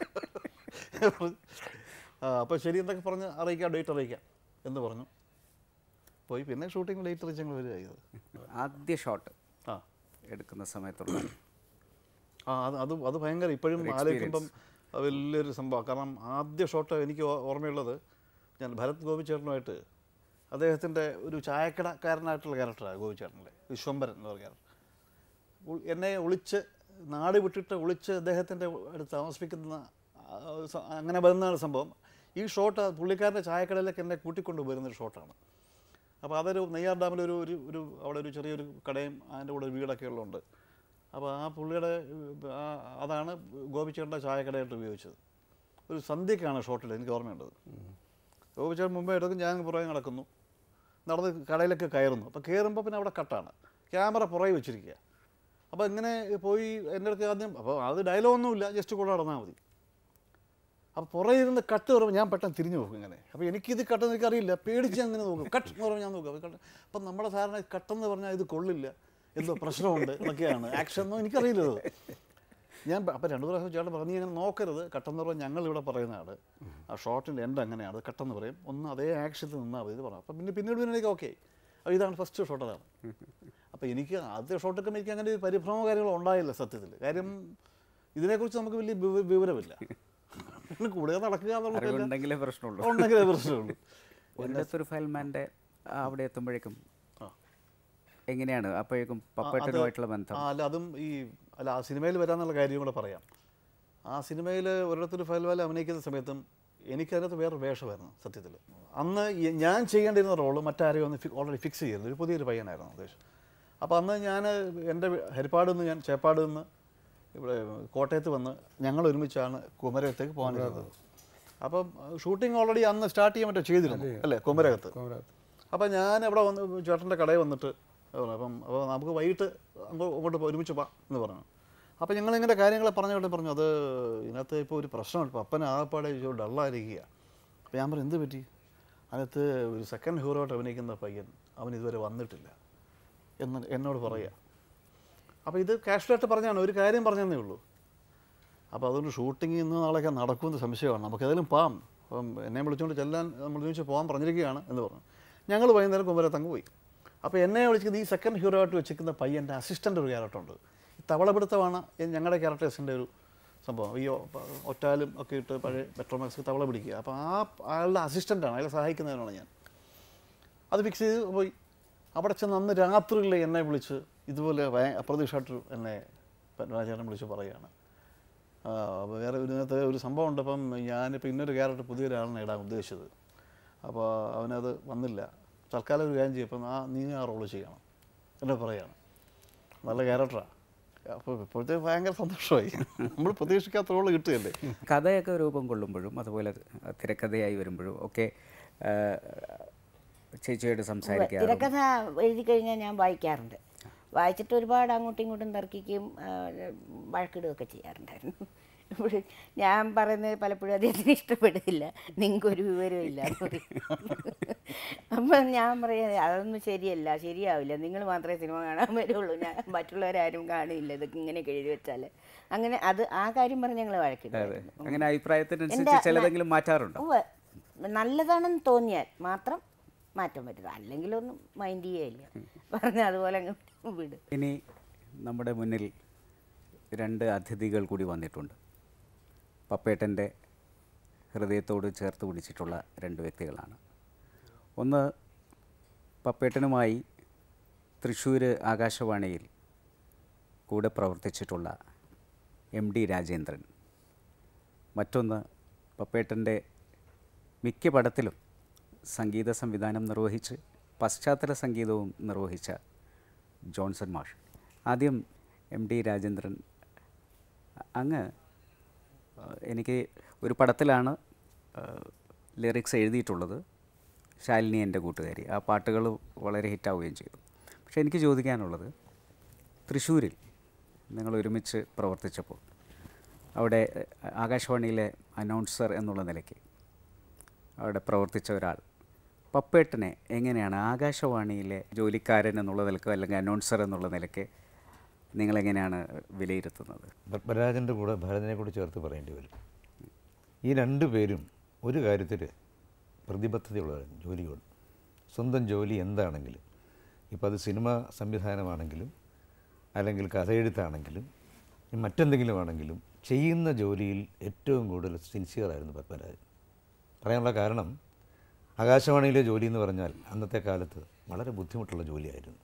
ആ, അപ്പോൾ ശരി എന്നൊക്കെ പറഞ്ഞ് അറിയിക്കാം ഡേറ്റ് അറിയിക്കാം എന്ന് പറഞ്ഞു പോയി പിന്നെ ഷൂട്ടിംഗ് ഡേറ്റ് അറിയിച്ച് ഞങ്ങൾ വരിക ചെയ്തത് ആദ്യ ഷോട്ട് ആ എടുക്കുന്ന സമയത്തുള്ള ആ അത് അത് അത് ഭയങ്കര ഇപ്പോഴും ഒരു ആലോചിക്കുമ്പം അത് വലിയൊരു സംഭവം കാരണം ആദ്യ ഷോട്ട് എനിക്ക് ഓ- ഓർമ്മയുള്ളത് ഞാൻ ഭരത് ഗോപിച്ചേട്ടനുമായിട്ട് അദ്ദേഹത്തിൻ്റെ ഒരു ചായക്കടക്കാരനായിട്ടുള്ള ക്യാരക്ടറാണ് ഗോപിച്ചേട്ടൻ്റെ വിശ്വംഭരൻ എന്ന് പറഞ്ഞ ക്യാരക്ടർ ഉൾ- എന്നെ ഒളിച്ച് നാട് വിട്ടിട്ട് ഒളിച്ച് അദ്ദേഹത്തിൻ്റെ അടുത്ത് താമസിപ്പിക്കുന്ന ആ, സ- അങ്ങനെ വരുന്നതാണ് സംഭവം ഈ ഷോട്ട് പുള്ളിക്കാരൻ്റെ ചായക്കടയിലേക്ക് എന്നെ കൂട്ടിക്കൊണ്ട് വരുന്നൊരു ഷോട്ടാണ് അപ്പോൾ അതൊരു നെയ്യാർ ഡാമിലൊരു ഒരു ഒരു അവിടെ ഒരു ചെറിയൊരു കടയും അതിൻ്റെ കൂടെ ഒരു വീടൊക്കെ ഉള്ളതുണ്ട് അപ്പോൾ ആ പുള്ളിയുടെ ഏഹ്, ആ അതാണ് ഗോപിച്ചേട്ടൻ്റെ ചായക്കടയായിട്ട് ഉപയോഗിച്ചത് ഒരു സന്ധ്യക്കാണ് ഷോട്ടിൽ എനിക്ക് ഓർമ്മയുണ്ടത് ഗോപിച്ചേട്ടൻ മുമ്പേ എടുക്കും ഞാൻ പുറകെ നടക്കുന്നു നടന്ന് കടയിലൊക്കെ കയറുന്നു അപ്പോൾ കയറുമ്പോൾ പിന്നെ അവിടെ കട്ടാണ് ക്യാമറ പുറകെ വെച്ചിരിക്കുക അപ്പോൾ ഇങ്ങനെ പോയി എൻ്റെ അടുത്ത് ആദ്യം അപ്പോൾ അത് ഡയലോഗൊന്നുമില്ല ജസ്റ്റ് കൂടെ നടന്നാൽ മതി അപ്പോൾ പുറകെ ഇരുന്ന് കട്ട് പറയുമ്പോൾ ഞാൻ പെട്ടെന്ന് തിരിഞ്ഞു നോക്കും ഇങ്ങനെ അപ്പോൾ എനിക്കിത് കട്ടെന്ന് എനിക്കറിയില്ല പേടിച്ച് അങ്ങനെ നോക്കും കട്ട് എന്ന് പറയുമ്പോൾ ഞാൻ നോക്കും അപ്പോൾ കട്ട് അപ്പം നമ്മുടെ സാധാരണ കട്ടെന്ന് പറഞ്ഞാൽ ഇത് കൊള്ളില്ല എന്തോ പ്രശ്നമുണ്ട് എന്നൊക്കെയാണ് ആക്ഷൻ ഒന്നും എനിക്കറിയില്ല ഇത് ഞാൻ അപ്പം രണ്ടു പ്രാവശ്യം ചേട്ടൻ പറഞ്ഞു നീ അങ്ങനെ നോക്കരുത് കട്ടെന്ന് പറഞ്ഞാൽ ഞങ്ങൾ ഇവിടെ പറയുന്നതാണ് ആ ഷോട്ടിൻ്റെ എൻഡ് അങ്ങനെയാണ് അത് കട്ടെന്ന് പറയും ഒന്ന് അതേ ആക്ഷനിൽ നിന്നാൽ മതി ഇത് പറഞ്ഞു അപ്പം പിന്നെ പിന്നീട് പിന്നെ എനിക്ക് ഓക്കെ അപ്പോൾ ഇതാണ് ഫസ്റ്റ് ഷോട്ട് അതാണ് അപ്പോൾ എനിക്ക് ആദ്യ ഷോട്ടൊക്കെ എനിക്ക് അങ്ങനെ ഒരു പരിഭ്രമ കാര്യങ്ങൾ ഉണ്ടായില്ല സത്യത്തിൽ കാര്യം ഇതിനെക്കുറിച്ച് നമുക്ക് വലിയ വിവ- വിവരമില്ല പിന്നെ കൂടുതൽ നടക്കുക എന്നുള്ളത് അറിവുണ്ടെങ്കിലേ പ്രശ്നമുള്ളൂ ഉണ്ടെങ്കിലേ പ്രശ്നമുള്ളൂ ഒരിടത്തൊരു ഫയൽമാൻ്റെ അവിടെ എത്തുമ്പോഴേക്കും ആ. എങ്ങനെയാണ് അപ്പോഴേക്കും ആ, അത് പപ്പേട്ടനുമായിട്ടുള്ള ബന്ധം ആ, അല്ല അതും ഈ അല്ല ആ സിനിമയിൽ വരാന്നുള്ള കാര്യം കൂടെ പറയാം ആ സിനിമയിൽ ഒരിടത്തൊരു ഫയൽവാല അഭിനയിക്കുന്ന സമയത്തും എനിക്കതിനകത്ത് വേറെ വേഷമായിരുന്നു സത്യത്തിൽ അന്ന് ഈ- ഞാൻ ചെയ്യേണ്ടിരുന്ന റോള് മറ്റാരെയും ഒന്ന് ഓൾറെഡി ഫിക്സ് ചെയ്തിരുന്നു ഒരു പുതിയൊരു പയ്യനായിരുന്നു ഉദ്ദേശം അപ്പോൾ അന്ന് ഞാൻ എൻ്റെ ഹരിപ്പാട് നിന്ന് ഞാൻ ചേപ്പാട് നിന്ന് ഇവിടെ കോട്ടയത്ത് വന്ന് ഞങ്ങൾ ഒരുമിച്ചാണ് കുമരകത്തേക്ക് പോകാനിരുന്നത് അപ്പം ഷൂട്ടിംഗ് ഓൾറെഡി അന്ന് സ്റ്റാർട്ട് ചെയ്യാൻ പറ്റും ചെയ്തിരുന്നു അല്ലേ കുമരകത്ത് കോമരാത്ത് അപ്പം ഞാൻ ഇവിടെ വന്ന് ചേട്ടൻ്റെ കടയിൽ വന്നിട്ട് പറഞ്ഞു, അപ്പം അപ്പോൾ നമുക്ക് വൈകിട്ട് അങ്ങോ അങ്ങോട്ട് പോ- ഒരുമിച്ച് പോവാം എന്ന് പറഞ്ഞു അപ്പോൾ ഞങ്ങൾ ഇങ്ങനെ കാര്യങ്ങൾ പറഞ്ഞു കൊണ്ട് പറഞ്ഞു അത് ഇതിനകത്ത് ഇപ്പോൾ ഒരു പ്രശ്നമുണ്ട് ഇപ്പോൾ അപ്പൻ ആകപ്പാടെ ഡള്ളായിരിക്കുക അപ്പോൾ ഞാൻ പറഞ്ഞു എന്ത് പറ്റി അതിനകത്ത് ഒരു സെക്കൻഡ് ഹീറോയായിട്ട് അഭിനയിക്കുന്ന പയ്യൻ അവൻ ഇതുവരെ വന്നിട്ടില്ല എന്ന് എന്നോട് പറയുക അപ്പോൾ ഇത് കാഷ്വലായിട്ട് പറഞ്ഞാണ് ഒരു കാര്യം പറഞ്ഞതേ ഉള്ളൂ അപ്പോൾ അതുകൊണ്ട് ഷൂട്ടിംഗ് ഇന്ന് നാളെയൊക്കെ നടക്കുമെന്ന് സംശയമാണ് നമുക്ക് ഏതായാലും പോകാം അപ്പം എന്നെ വിളിച്ചുകൊണ്ട് ചെല്ലാൻ നമ്മൾ ഒരുമിച്ച് പോകാൻ പറഞ്ഞിരിക്കുകയാണ് എന്ന് പറഞ്ഞു ഞങ്ങൾ വൈകുന്നേരം കുമരത്ത് അങ്ങ് പോയി അപ്പോൾ എന്നെ വിളിക്കുന്നത് ഈ സെക്കൻഡ് ഹീറോ ആയിട്ട് വെച്ചിരിക്കുന്ന പയ്യൻ്റെ അസിസ്റ്റൻ്റ് ഒരു ക്യാരക്ടറുണ്ട് ഈ തവളപിടുത്തമാണ് ഈ ഞങ്ങളുടെ ക്യാരക്ടേഴ്സിൻ്റെ ഒരു സംഭവം ഈ ഒ- ഒറ്റാലും ഒക്കെ ഇട്ട് പഴയ പെട്രോമാക്സ് തവള പിടിക്കുക അപ്പോൾ ആ അയാളുടെ അസിസ്റ്റൻ്റാണ് അയാളെ സഹായിക്കുന്നതിനാണ് ഞാൻ അത് ഫിക്സ് ചെയ്ത് പോയി അവിടെ ചെന്ന് അന്ന് രാത്രിയിൽ എന്നെ വിളിച്ച് ഇതുപോലെ ഭയ- അപ്രതീക്ഷിതമായിട്ട് എന്നെ പത്മരാജേട്ടൻ വിളിച്ച് പറയുകയാണ് ആ, അപ്പോൾ വേറെ ഒരു ഇതിനകത്ത് ഒരു സംഭവം ഉണ്ട് അപ്പം ഞാനിപ്പോൾ ഇന്നൊരു ക്യാരക്ടർ പുതിയൊരാളിനെ ഇടാൻ ഉദ്ദേശിച്ചത് അപ്പോൾ അവനത് വന്നില്ല തൽക്കാലം ഒരു കാര്യം ചെയ്യും അപ്പം ആ നീ ആ റോള് ചെയ്യണം എന്നെ പറയുകയാണ് നല്ല ക്യാരക്ടറാണ് അപ്പോൾ ഇപ്പോഴത്തെ ഭയങ്കര സന്തോഷമായി നമ്മൾ പ്രതീക്ഷിക്കാത്ത റോള് കിട്ടുകയല്ലേ കഥയൊക്കെ രൂപം കൊള്ളുമ്പോഴും അതുപോലെ തിരക്കഥയായി വരുമ്പോഴും ഒക്കെ ആ, ചേച്ചിയോട് സംസാരിക്കാറും തിരക്കഥ എഴുതി കഴിഞ്ഞാൽ ഞാൻ വായിക്കാറുണ്ട് വായിച്ചിട്ട് ഒരുപാട് അങ്ങോട്ടും ഇങ്ങോട്ടും തർക്കിക്കുകയും ആ, വഴക്കിടുകയൊക്കെ ചെയ്യാറുണ്ടായിരുന്നു ഇപ്പോൾ ഞാൻ പറയുന്നത് പലപ്പോഴും അദ്ദേഹത്തിന് ഇഷ്ടപ്പെടില്ല നിങ്ങൾക്കൊരു വിവരവും ഇല്ല എന്ന് പറയും അപ്പം ഞാൻ പറയുന്നത് അതൊന്നും ശരിയല്ല ശരിയാവില്ല നിങ്ങൾ മാത്രമേ സിനിമ കാണാൻ വരുള്ളൂ ഞാൻ മറ്റുള്ളവരാരും കാണില്ല ഇതൊക്കെ ഇങ്ങനെയൊക്കെ എഴുതി വെച്ചാൽ അങ്ങനെ അത് ആ കാര്യം പറഞ്ഞ് ഞങ്ങൾ അതെ വഴക്കിടുമായിരുന്നു അങ്ങനെ അഭിപ്രായത്തിനനുസരിച്ച് എൻ്റെ- ചിലതെങ്കിലും മാറ്റാറുണ്ടോ ഉവ്വ്. നല്ലതാണെന്ന് തോന്നിയാൽ മാത്രം മാറ്റം വരുത് അല്ലെങ്കിലൊന്നും മൈൻഡ് ചെയ്യില്ല പറഞ്ഞ അതുപോലെ അങ്ങ് വിടും ഇനി നമ്മുടെ മുന്നിൽ രണ്ട് അതിഥികൾ കൂടി വന്നിട്ടുണ്ട് പപ്പേട്ടൻ്റെ ഹൃദയത്തോട് ചേർത്ത് പിടിച്ചിട്ടുള്ള രണ്ട് വ്യക്തികളാണ് ഒന്ന് പപ്പേട്ടനുമായി തൃശ്ശൂർ ആകാശവാണിയിൽ കൂടെ പ്രവർത്തിച്ചിട്ടുള്ള എം ഡി രാജേന്ദ്രൻ മറ്റൊന്ന് പപ്പേട്ടൻ്റെ മിക്ക പടത്തിലും സംഗീത സംവിധാനം നിർവഹിച്ച് പശ്ചാത്തല സംഗീതവും നിർവഹിച്ച ജോൺസൺ മാഷ് ആദ്യം എം ഡി രാജേന്ദ്രൻ അങ്ങ് ആ, എനിക്ക് ഒരു പടത്തിലാണ് ലിറിക്സ് എഴുതിയിട്ടുള്ളത് ശാലിനി എൻ്റെ കൂട്ടുകാരി ആ പാട്ടുകൾ വളരെ ഹിറ്റാവുകയും ചെയ്തു പക്ഷേ എനിക്ക് ചോദിക്കാനുള്ളത് തൃശ്ശൂരിൽ നിങ്ങൾ ഒരുമിച്ച് പ്രവർത്തിച്ചപ്പോൾ അവിടെ അഹ്, ആകാശവാണിയിലെ അനൗൺസർ എന്നുള്ള നിലയ്ക്ക് അവിടെ പ്രവർത്തിച്ച ഒരാൾ പപ്പേട്ടനെ എങ്ങനെയാണ് ആകാശവാണിയിലെ ജോലിക്കാരൻ എന്നുള്ള നിലക്കോ അല്ലെങ്കിൽ അനൗൺസർ എന്നുള്ള നിലയ്ക്ക് നിങ്ങളെങ്ങനെയാണ് വിലയിരുത്തുന്നത് പത്മരാജൻ്റെ കൂടെ ഭരതനെ കൂടി ചേർത്ത് പറയേണ്ടി വരും ഈ രണ്ട് പേരും ഒരു കാര്യത്തിൽ പ്രതിബദ്ധതയുള്ളവരാണ് ജോലിയോട് സ്വന്തം ജോലി എന്താണെങ്കിലും ഇപ്പോൾ അത് സിനിമ സംവിധാനമാണെങ്കിലും അല്ലെങ്കിൽ കഥയെഴുത്താണെങ്കിലും ഇനി മറ്റെന്തെങ്കിലും ആണെങ്കിലും ചെയ്യുന്ന ജോലിയിൽ ഏറ്റവും കൂടുതൽ സിൻസിയറായിരുന്നു പത്മരാജൻ പറയാനുള്ള കാരണം ആകാശവാണിയിലെ ജോലി എന്ന് പറഞ്ഞാൽ അന്നത്തെ കാലത്ത് വളരെ ബുദ്ധിമുട്ടുള്ള ജോലിയായിരുന്നു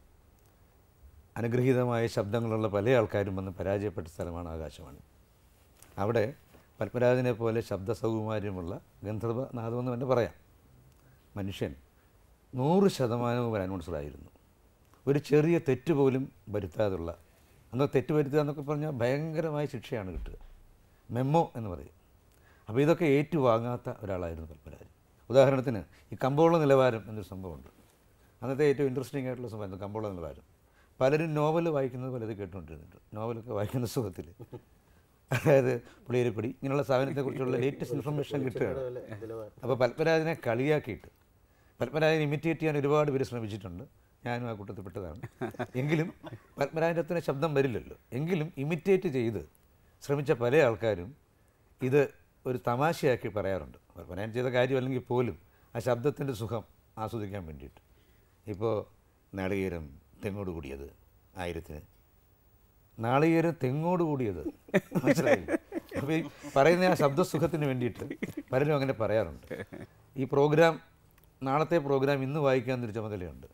അനുഗ്രഹീതമായ ശബ്ദങ്ങളുള്ള പല ആൾക്കാരും വന്ന് പരാജയപ്പെട്ട സ്ഥലമാണ് ആകാശവാണി അവിടെ പത്മരാജനെ പോലെ ശബ്ദ സൗകുമാര്യമുള്ള ഗന്ധർവനാഥമെന്ന് തന്നെ പറയാം മനുഷ്യൻ നൂറ് ശതമാനവും ഒരു അനൗൺസറായിരുന്നു ഒരു ചെറിയ തെറ്റ് പോലും വരുത്താതുള്ള അന്ന് തെറ്റ് വരുത്തുക എന്നൊക്കെ പറഞ്ഞാൽ ഭയങ്കരമായ ശിക്ഷയാണ് കിട്ടുക മെമ്മോ എന്ന് പറയും അപ്പോൾ ഇതൊക്കെ ഏറ്റുവാങ്ങാത്ത ഒരാളായിരുന്നു പത്മരാജൻ ഉദാഹരണത്തിന് ഈ കമ്പോള നിലവാരം എന്നൊരു സംഭവമുണ്ട് അന്നത്തെ ഏറ്റവും ഇൻട്രസ്റ്റിംഗ് ആയിട്ടുള്ള സംഭവം കമ്പോള നിലവാരം പലരും നോവൽ വായിക്കുന്നത് പലത് കേട്ടുകൊണ്ടിരുന്നുണ്ട് നോവലൊക്കെ വായിക്കുന്ന സുഖത്തിൽ അതായത് പുളിയരിപ്പടി ഇങ്ങനെയുള്ള സാധനത്തെക്കുറിച്ചുള്ള ലേറ്റസ്റ്റ് ഇൻഫർമേഷൻ കിട്ടുകയാണ് അപ്പോൾ പത്മരാജനെ കളിയാക്കിയിട്ട് പത്മരാജനെ ഇമിറ്റേറ്റ് ചെയ്യാൻ ഒരുപാട് പേര് ശ്രമിച്ചിട്ടുണ്ട് ഞാനും ആ കൂട്ടത്തിൽപ്പെട്ടതാണ് എങ്കിലും പത്മരാജൻ്റെ ശബ്ദം വരില്ലല്ലോ എങ്കിലും ഇമിറ്റേറ്റ് ചെയ്ത് ശ്രമിച്ച പല ആൾക്കാരും ഇത് ഒരു തമാശയാക്കി പറയാറുണ്ട് പറയാൻ ചെയ്ത കാര്യമല്ലെങ്കിൽ പോലും ആ ശബ്ദത്തിൻ്റെ സുഖം ആസ്വദിക്കാൻ വേണ്ടിയിട്ട് ഇപ്പോൾ നാളികേരം തെങ്ങോട് കൂടിയത് ആയിരത്തിന് നാളികേരം തെങ്ങോട് കൂടിയത് മനസ്സിലായില്ലേ അപ്പോൾ ഈ പറയുന്ന ആ ശബ്ദസുഖത്തിന് വേണ്ടിയിട്ട് പലരും അങ്ങനെ പറയാറുണ്ട് ഈ പ്രോഗ്രാം നാളത്തെ പ്രോഗ്രാം ഇന്ന് വായിക്കാമെന്നൊരു ചുമതലയുണ്ട്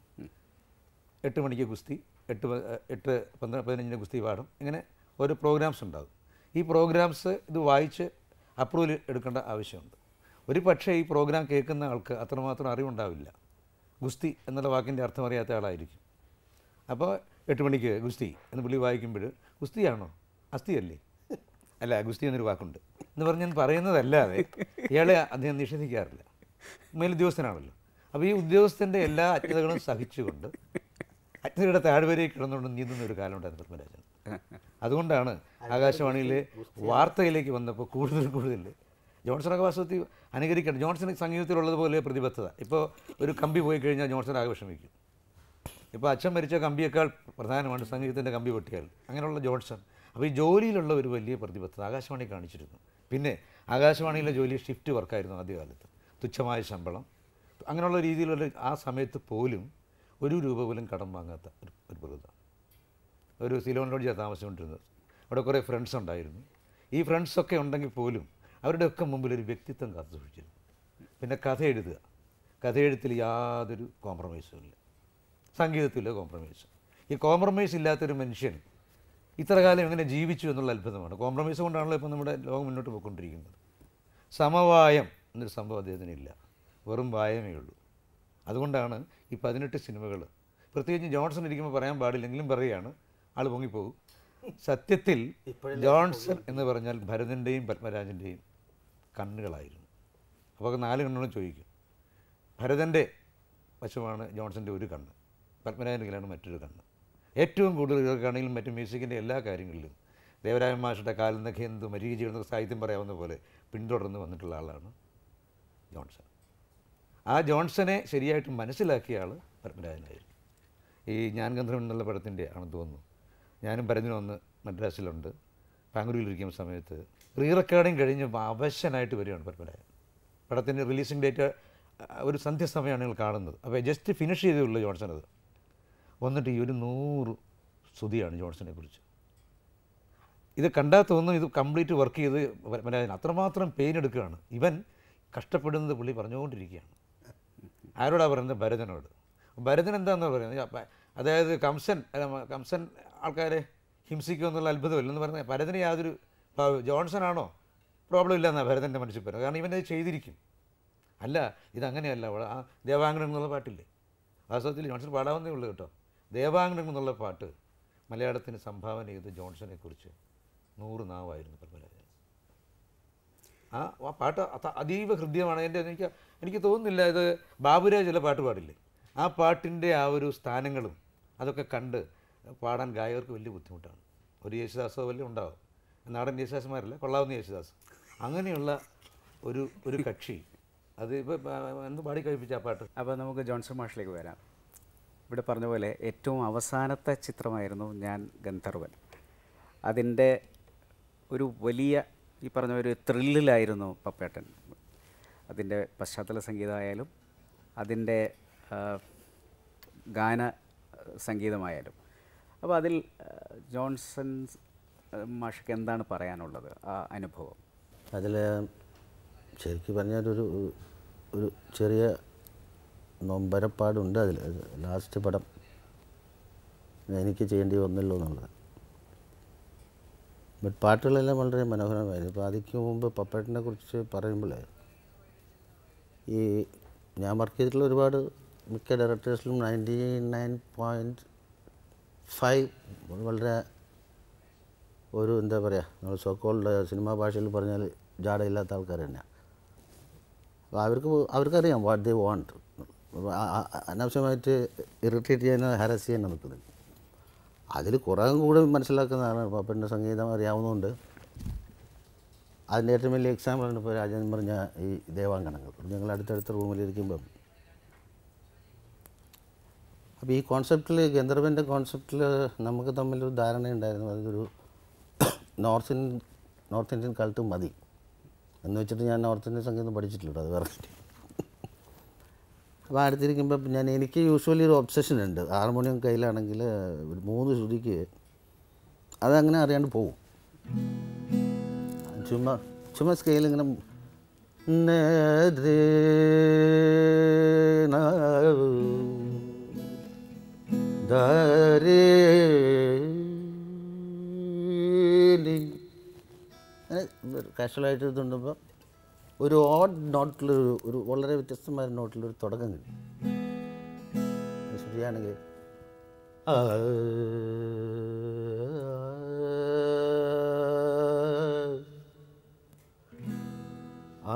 എട്ട് മണിക്ക് ഗുസ്തി എട്ട് പ- എട്ട് പന്ത്രണ്ട് പതിനഞ്ചിന് ഗുസ്തി പാടും ഇങ്ങനെ ഓരോ പ്രോഗ്രാംസ് ഉണ്ടാകും ഈ പ്രോഗ്രാംസ് ഇത് വായിച്ച് അപ്രൂവൽ എടുക്കേണ്ട ആവശ്യമുണ്ട് ഒരു പക്ഷേ ഈ പ്രോഗ്രാം കേൾക്കുന്ന ആൾക്ക് അത്രമാത്രം അറിവുണ്ടാവില്ല ഗുസ്തി എന്നുള്ള വാക്കിൻ്റെ അർത്ഥം അറിയാത്ത ആളായിരിക്കും അപ്പോൾ എട്ട് മണിക്ക് ഗുസ്തി എന്ന് പുള്ളി വായിക്കുമ്പോൾ ഗുസ്തിയാണോ അസ്ഥിയല്ലേ അല്ല ഗുസ്തി എന്നൊരു വാക്കുണ്ട് എന്ന് പറഞ്ഞ് ഞാൻ പറയുന്നതല്ലാതെ ഇയാളെ അദ്ദേഹം നിഷേധിക്കാറില്ല മേലുദ്യോഗസ്ഥനാണല്ലോ അപ്പോൾ ഈ ഉദ്യോഗസ്ഥൻ്റെ എല്ലാ അജ്ഞതകളും സഹിച്ചുകൊണ്ട് അജ്ഞതയുടെ താഴ്വരയിൽ കിടന്നുകൊണ്ട് നീന്തുന്ന ഒരു കാലമുണ്ടായിരുന്നു പത്മരാജൻ അതുകൊണ്ടാണ് ആകാശവാണിയിലെ വാർത്തയിലേക്ക് വന്നപ്പോൾ കൂടുതൽ കൂടുതൽ ജോൺസണൊക്കെ വാസ്തവത്തിൽ അനുകരിക്കണം ജോൺസൺ സംഗീതത്തിലുള്ളതുപോലെ പ്രതിബദ്ധത ഇപ്പോൾ ഒരു കമ്പി പോയി കഴിഞ്ഞാൽ ജോൺസൺ ആകെ വിഷമിക്കും ഇപ്പോൾ അച്ഛൻ മരിച്ച കമ്പിയേക്കാൾ പ്രധാനമാണ് സംഗീതത്തിൻ്റെ കമ്പി പൊട്ടിയാൽ അങ്ങനെയുള്ള ജോൺസൺ അപ്പോൾ ഈ ജോലിയിലുള്ള ഒരു വലിയ പ്രതിബദ്ധത ആകാശവാണി കാണിച്ചിരുന്നു പിന്നെ ആകാശവാണിയിലെ ജോലി ഷിഫ്റ്റ് വർക്കായിരുന്നു ആദ്യകാലത്ത് തുച്ഛമായ ശമ്പളം അങ്ങനെയുള്ള രീതിയിലുള്ള ആ സമയത്ത് പോലും ഒരു രൂപ പോലും കടം വാങ്ങാത്ത ഒരു ഒരു പ്രകൃതം ഒരു സിലോൺ ലോഡ്ജിയാണ് താമസിച്ചുകൊണ്ടിരുന്നത് അവിടെ കുറേ ഫ്രണ്ട്സ് ഉണ്ടായിരുന്നു ഈ ഫ്രണ്ട്സൊക്കെ ഉണ്ടെങ്കിൽ പോലും അവരുടെയൊക്കെ മുമ്പിൽ ഒരു വ്യക്തിത്വം കാത്തു സൂക്ഷിച്ചിരുന്നു പിന്നെ കഥ എഴുതുക കഥ എഴുത്തിൽ യാതൊരു കോംപ്രമൈസും ഇല്ല സംഗീതത്തിലെ കോംപ്രമൈസ് ഈ കോംപ്രമൈസ് ഇല്ലാത്തൊരു മനുഷ്യൻ ഇത്ര കാലം എങ്ങനെ ജീവിച്ചു എന്നുള്ള അത്ഭുതമാണ് കോംപ്രമൈസ് കൊണ്ടാണല്ലോ ഇപ്പോൾ നമ്മുടെ ലോകം മുന്നോട്ട് പോയിക്കൊണ്ടിരിക്കുന്നത് സമവായം എന്നൊരു സംഭവം അദ്ദേഹത്തിനില്ല വെറും വായമേ ഉള്ളൂ അതുകൊണ്ടാണ് ഈ പതിനെട്ട് സിനിമകൾ പ്രത്യേകിച്ച് ജോൺസൺ ഇരിക്കുമ്പോൾ പറയാൻ പാടില്ലെങ്കിലും പറയുകയാണ് ആൾ പൊങ്ങിപ്പോകും സത്യത്തിൽ ജോൺസൺ എന്ന് പറഞ്ഞാൽ ഭരതൻ്റെയും പത്മരാജൻ്റെയും കണ്ണുകളായിരുന്നു അപ്പോൾ നാല് കണ്ണുകളും ചോദിക്കും ഭരതൻ്റെ വശമാണ് ജോൺസൻ്റെ ഒരു കണ്ണ് പത്മരാജൻ്റെ കയ്യിലാണ് മറ്റൊരു കണ്ണ് ഏറ്റവും കൂടുതൽ ഇവർക്കാണെങ്കിലും മറ്റു മ്യൂസിക്കിൻ്റെ എല്ലാ കാര്യങ്ങളിലും ദേവരായ മാഷയുടെ കാലിൽ നിന്നൊക്കെ എന്ത് മരീചി എന്ന സാഹിത്യം പറയാവുന്ന പോലെ പിന്തുടർന്ന് വന്നിട്ടുള്ള ആളാണ് ജോൺസൺ ആ ജോൺസനെ ശരിയായിട്ട് മനസ്സിലാക്കിയ ആൾ പത്മരാജനായിരുന്നു ഈ ഞാൻ ഗന്ധർവൻ എന്നുള്ള പടത്തിൻ്റെ ആണെന്ന് തോന്നുന്നു ഞാനും പരഞ്ഞു വന്ന് മദ്രാസിലുണ്ട് ബാംഗ്ലൂരിലിരിക്കുന്ന സമയത്ത് റീ റെക്കോർഡിങ് കഴിഞ്ഞ് അവശനായിട്ട് വരികയാണ് പത്മരാജൻ പടത്തിൻ്റെ റിലീസിംഗ് ഡേറ്റ് ഒരു സന്ധ്യസമയമാണ് നിങ്ങൾ കാണുന്നത് അപ്പോൾ ജസ്റ്റ് ഫിനിഷ് ചെയ്തേ ഉള്ളൂ ജോൺസൺ അത് വന്നിട്ട് ഈ ഒരു നൂറ് സ്തുതിയാണ് ജോൺസനെ കുറിച്ച് ഇത് കണ്ടാൽ തോന്നും ഇത് കംപ്ലീറ്റ് വർക്ക് ചെയ്ത് പത്മരാജൻ അത്രമാത്രം പെയിൻ എടുക്കുകയാണ് ഇവൻ കഷ്ടപ്പെടുന്നത് പുള്ളി പറഞ്ഞുകൊണ്ടിരിക്കുകയാണ് ആരോടാ പറയുന്നത് ഭരതനോട് ഭരതൻ എന്താണെന്ന് പറയുന്നത് അപ്പ- അതായത് കംസൻ അല്ല, മ- കംസൻ ആൾക്കാരെ ഹിംസിക്കുക എന്നുള്ള അത്ഭുതമില്ല എന്ന് പറഞ്ഞാൽ ഭരതന് യാതൊരു ഇപ്പോൾ ജോൺസൺ ആണോ പ്രോബ്ലം ഇല്ല എന്നാണ് ഭരതൻ്റെ മനസ്സിൽ പറയുന്നത് കാരണം ഇവനത് ചെയ്തിരിക്കും അല്ല ഇതങ്ങനെയല്ല അവള്- ആ ദേവാംഗനം എന്നുള്ള പാട്ടില്ലേ വാസ്തവത്തിൽ ജോൺസൺ പാടാവുന്നേ ഉള്ളൂ കേട്ടോ ദേവാംഗനം എന്നുള്ള പാട്ട് മലയാളത്തിന് സംഭാവന ചെയ്ത് ജോൺസനെ കുറിച്ച് നൂറ് നാവായിരുന്നു പത്മരാജൻ ആ ആ പാട്ട് അത- അതീവ ഹൃദ്യമാണ് എൻ്റെ എനിക്ക് എനിക്ക് തോന്നുന്നില്ല ഇത് ബാബുരാജ് ചില പാട്ട് പാടില്ലേ ആ പാട്ടിൻ്റെ ആ ഒരു സ്ഥാനങ്ങളും അതൊക്കെ കണ്ട് പാടാൻ ഗായകർക്ക് വലിയ ബുദ്ധിമുട്ടാണ് ഒരു യേശുദാസോ വലിയ ഉണ്ടാവും നാടൻ യേശുദാസന്മാരല്ല കൊള്ളാവുന്ന യേശുദാസ് അങ്ങനെയുള്ള ഒരു ഒരു കക്ഷി അത് ഇപ്പോൾ എന്ത് പാടി കഴിപ്പിച്ച ആ പാട്ട് അപ്പോൾ നമുക്ക് ജോൺസൺ മാഷിലേക്ക് വരാം ഇവിടെ പറഞ്ഞ പോലെ ഏറ്റവും അവസാനത്തെ ചിത്രമായിരുന്നു ഞാൻ ഗന്ധർവൻ അതിൻ്റെ ഒരു വലിയ ഈ പറഞ്ഞ ഒരു ത്രില്ലിലായിരുന്നു പപ്പേട്ടൻ അതിൻ്റെ പശ്ചാത്തല സംഗീതമായാലും അതിൻ്റെ ആ, ഗാന സംഗീതമായാലും അപ്പോൾ അതിൽ ആ, ജോൺസൺ ആ, മാഷക്ക് എന്താണ് പറയാനുള്ളത് ആ അനുഭവം അതിൽ ശരിക്കും പറഞ്ഞാൽ ഒരു ഒരു ചെറിയ നൊമ്പരപ്പാടുണ്ട് അതിൽ ലാസ്റ്റ് പടം എനിക്ക് ചെയ്യേണ്ടി വന്നല്ലോ എന്നുള്ളത് ബട്ട് പാട്ടുകളെല്ലാം വളരെ മനോഹരമായിരുന്നു ഇപ്പോൾ അതിക്ക് മുമ്പ് പപ്പേട്ടിനെ കുറിച്ച് പറയുമ്പോൾ ഈ ഞാൻ വർക്ക് ചെയ്തിട്ടുള്ള ഒരുപാട് മിക്ക ഡയറക്ടേഴ്സിലും നയൻറ്റി നയൻ പോയിൻറ്റ് ഫൈവ് വളരെ ഒരു എന്താ പറയുക നമ്മൾ സോക്കോൾഡ് സിനിമാ ഭാഷയിൽ പറഞ്ഞാൽ ജാടയില്ലാത്ത ആൾക്കാർ തന്നെയാണ് അപ്പോൾ അവർക്ക് അവർക്കറിയാം വാട്ട് ദേ വാണ്ട് അനാവശ്യമായിട്ട് ഇറിറ്റേറ്റ് ചെയ്യുന്ന ഹരസ് ചെയ്യാൻ നിൽക്കുന്നത് അതിൽ കുറേ കൂടെ മനസ്സിലാക്കുന്നതാണ് പപ്പൻ്റെ സംഗീതം അറിയാവുന്നതുകൊണ്ട് അതിൻ്റെ ഏറ്റവും വലിയ എക്സാമ്പിളാണ് ഇപ്പോൾ രാജൻ പറഞ്ഞ ഈ ദേവാങ്കണങ്ങൾ ഞങ്ങൾ അടുത്തടുത്ത റൂമിലിരിക്കുമ്പം അപ്പോൾ ഈ കോൺസെപ്റ്റിൽ ഗന്ധർവൻ്റെ കോൺസെപ്റ്റിൽ നമുക്ക് തമ്മിലൊരു ധാരണയുണ്ടായിരുന്നു അതൊരു നോർത്ത് നോർത്ത് ഇന്ത്യൻ കൾട്ട് മതി എന്ന് വെച്ചിട്ട് ഞാൻ നോർത്ത് ഇന്ത്യൻ സംഗീതം പഠിച്ചിട്ടില്ല കേട്ടോ, അത് വേറെ കാര്യം. അപ്പോൾ അടുത്തിരിക്കുമ്പോൾ ഞാൻ എനിക്ക് യൂഷ്വലി ഒരു ഒബ്സഷൻ ഉണ്ട് ഹാർമോണിയം കയ്യിലാണെങ്കിൽ ഒരു മൂന്ന് ശ്രുതിക്ക് അതങ്ങനെ അറിയാണ്ട് പോകും ചുമ്മാ ചുമ്മാ സ്കെയിൽ ഇങ്ങനെ നേരേ നാവ് ദരേ ലി. അങ്ങനെ കാഷ്വലായിട്ട് ഇതുണ്ടുമ്പോൾ ഒരു ഓഡ് നോട്ടിലൊരു ഒരു വളരെ വ്യത്യസ്തമായ നോട്ടിലൊരു തുടക്കം കിട്ടും ശരിയാണെങ്കിൽ ആ ആ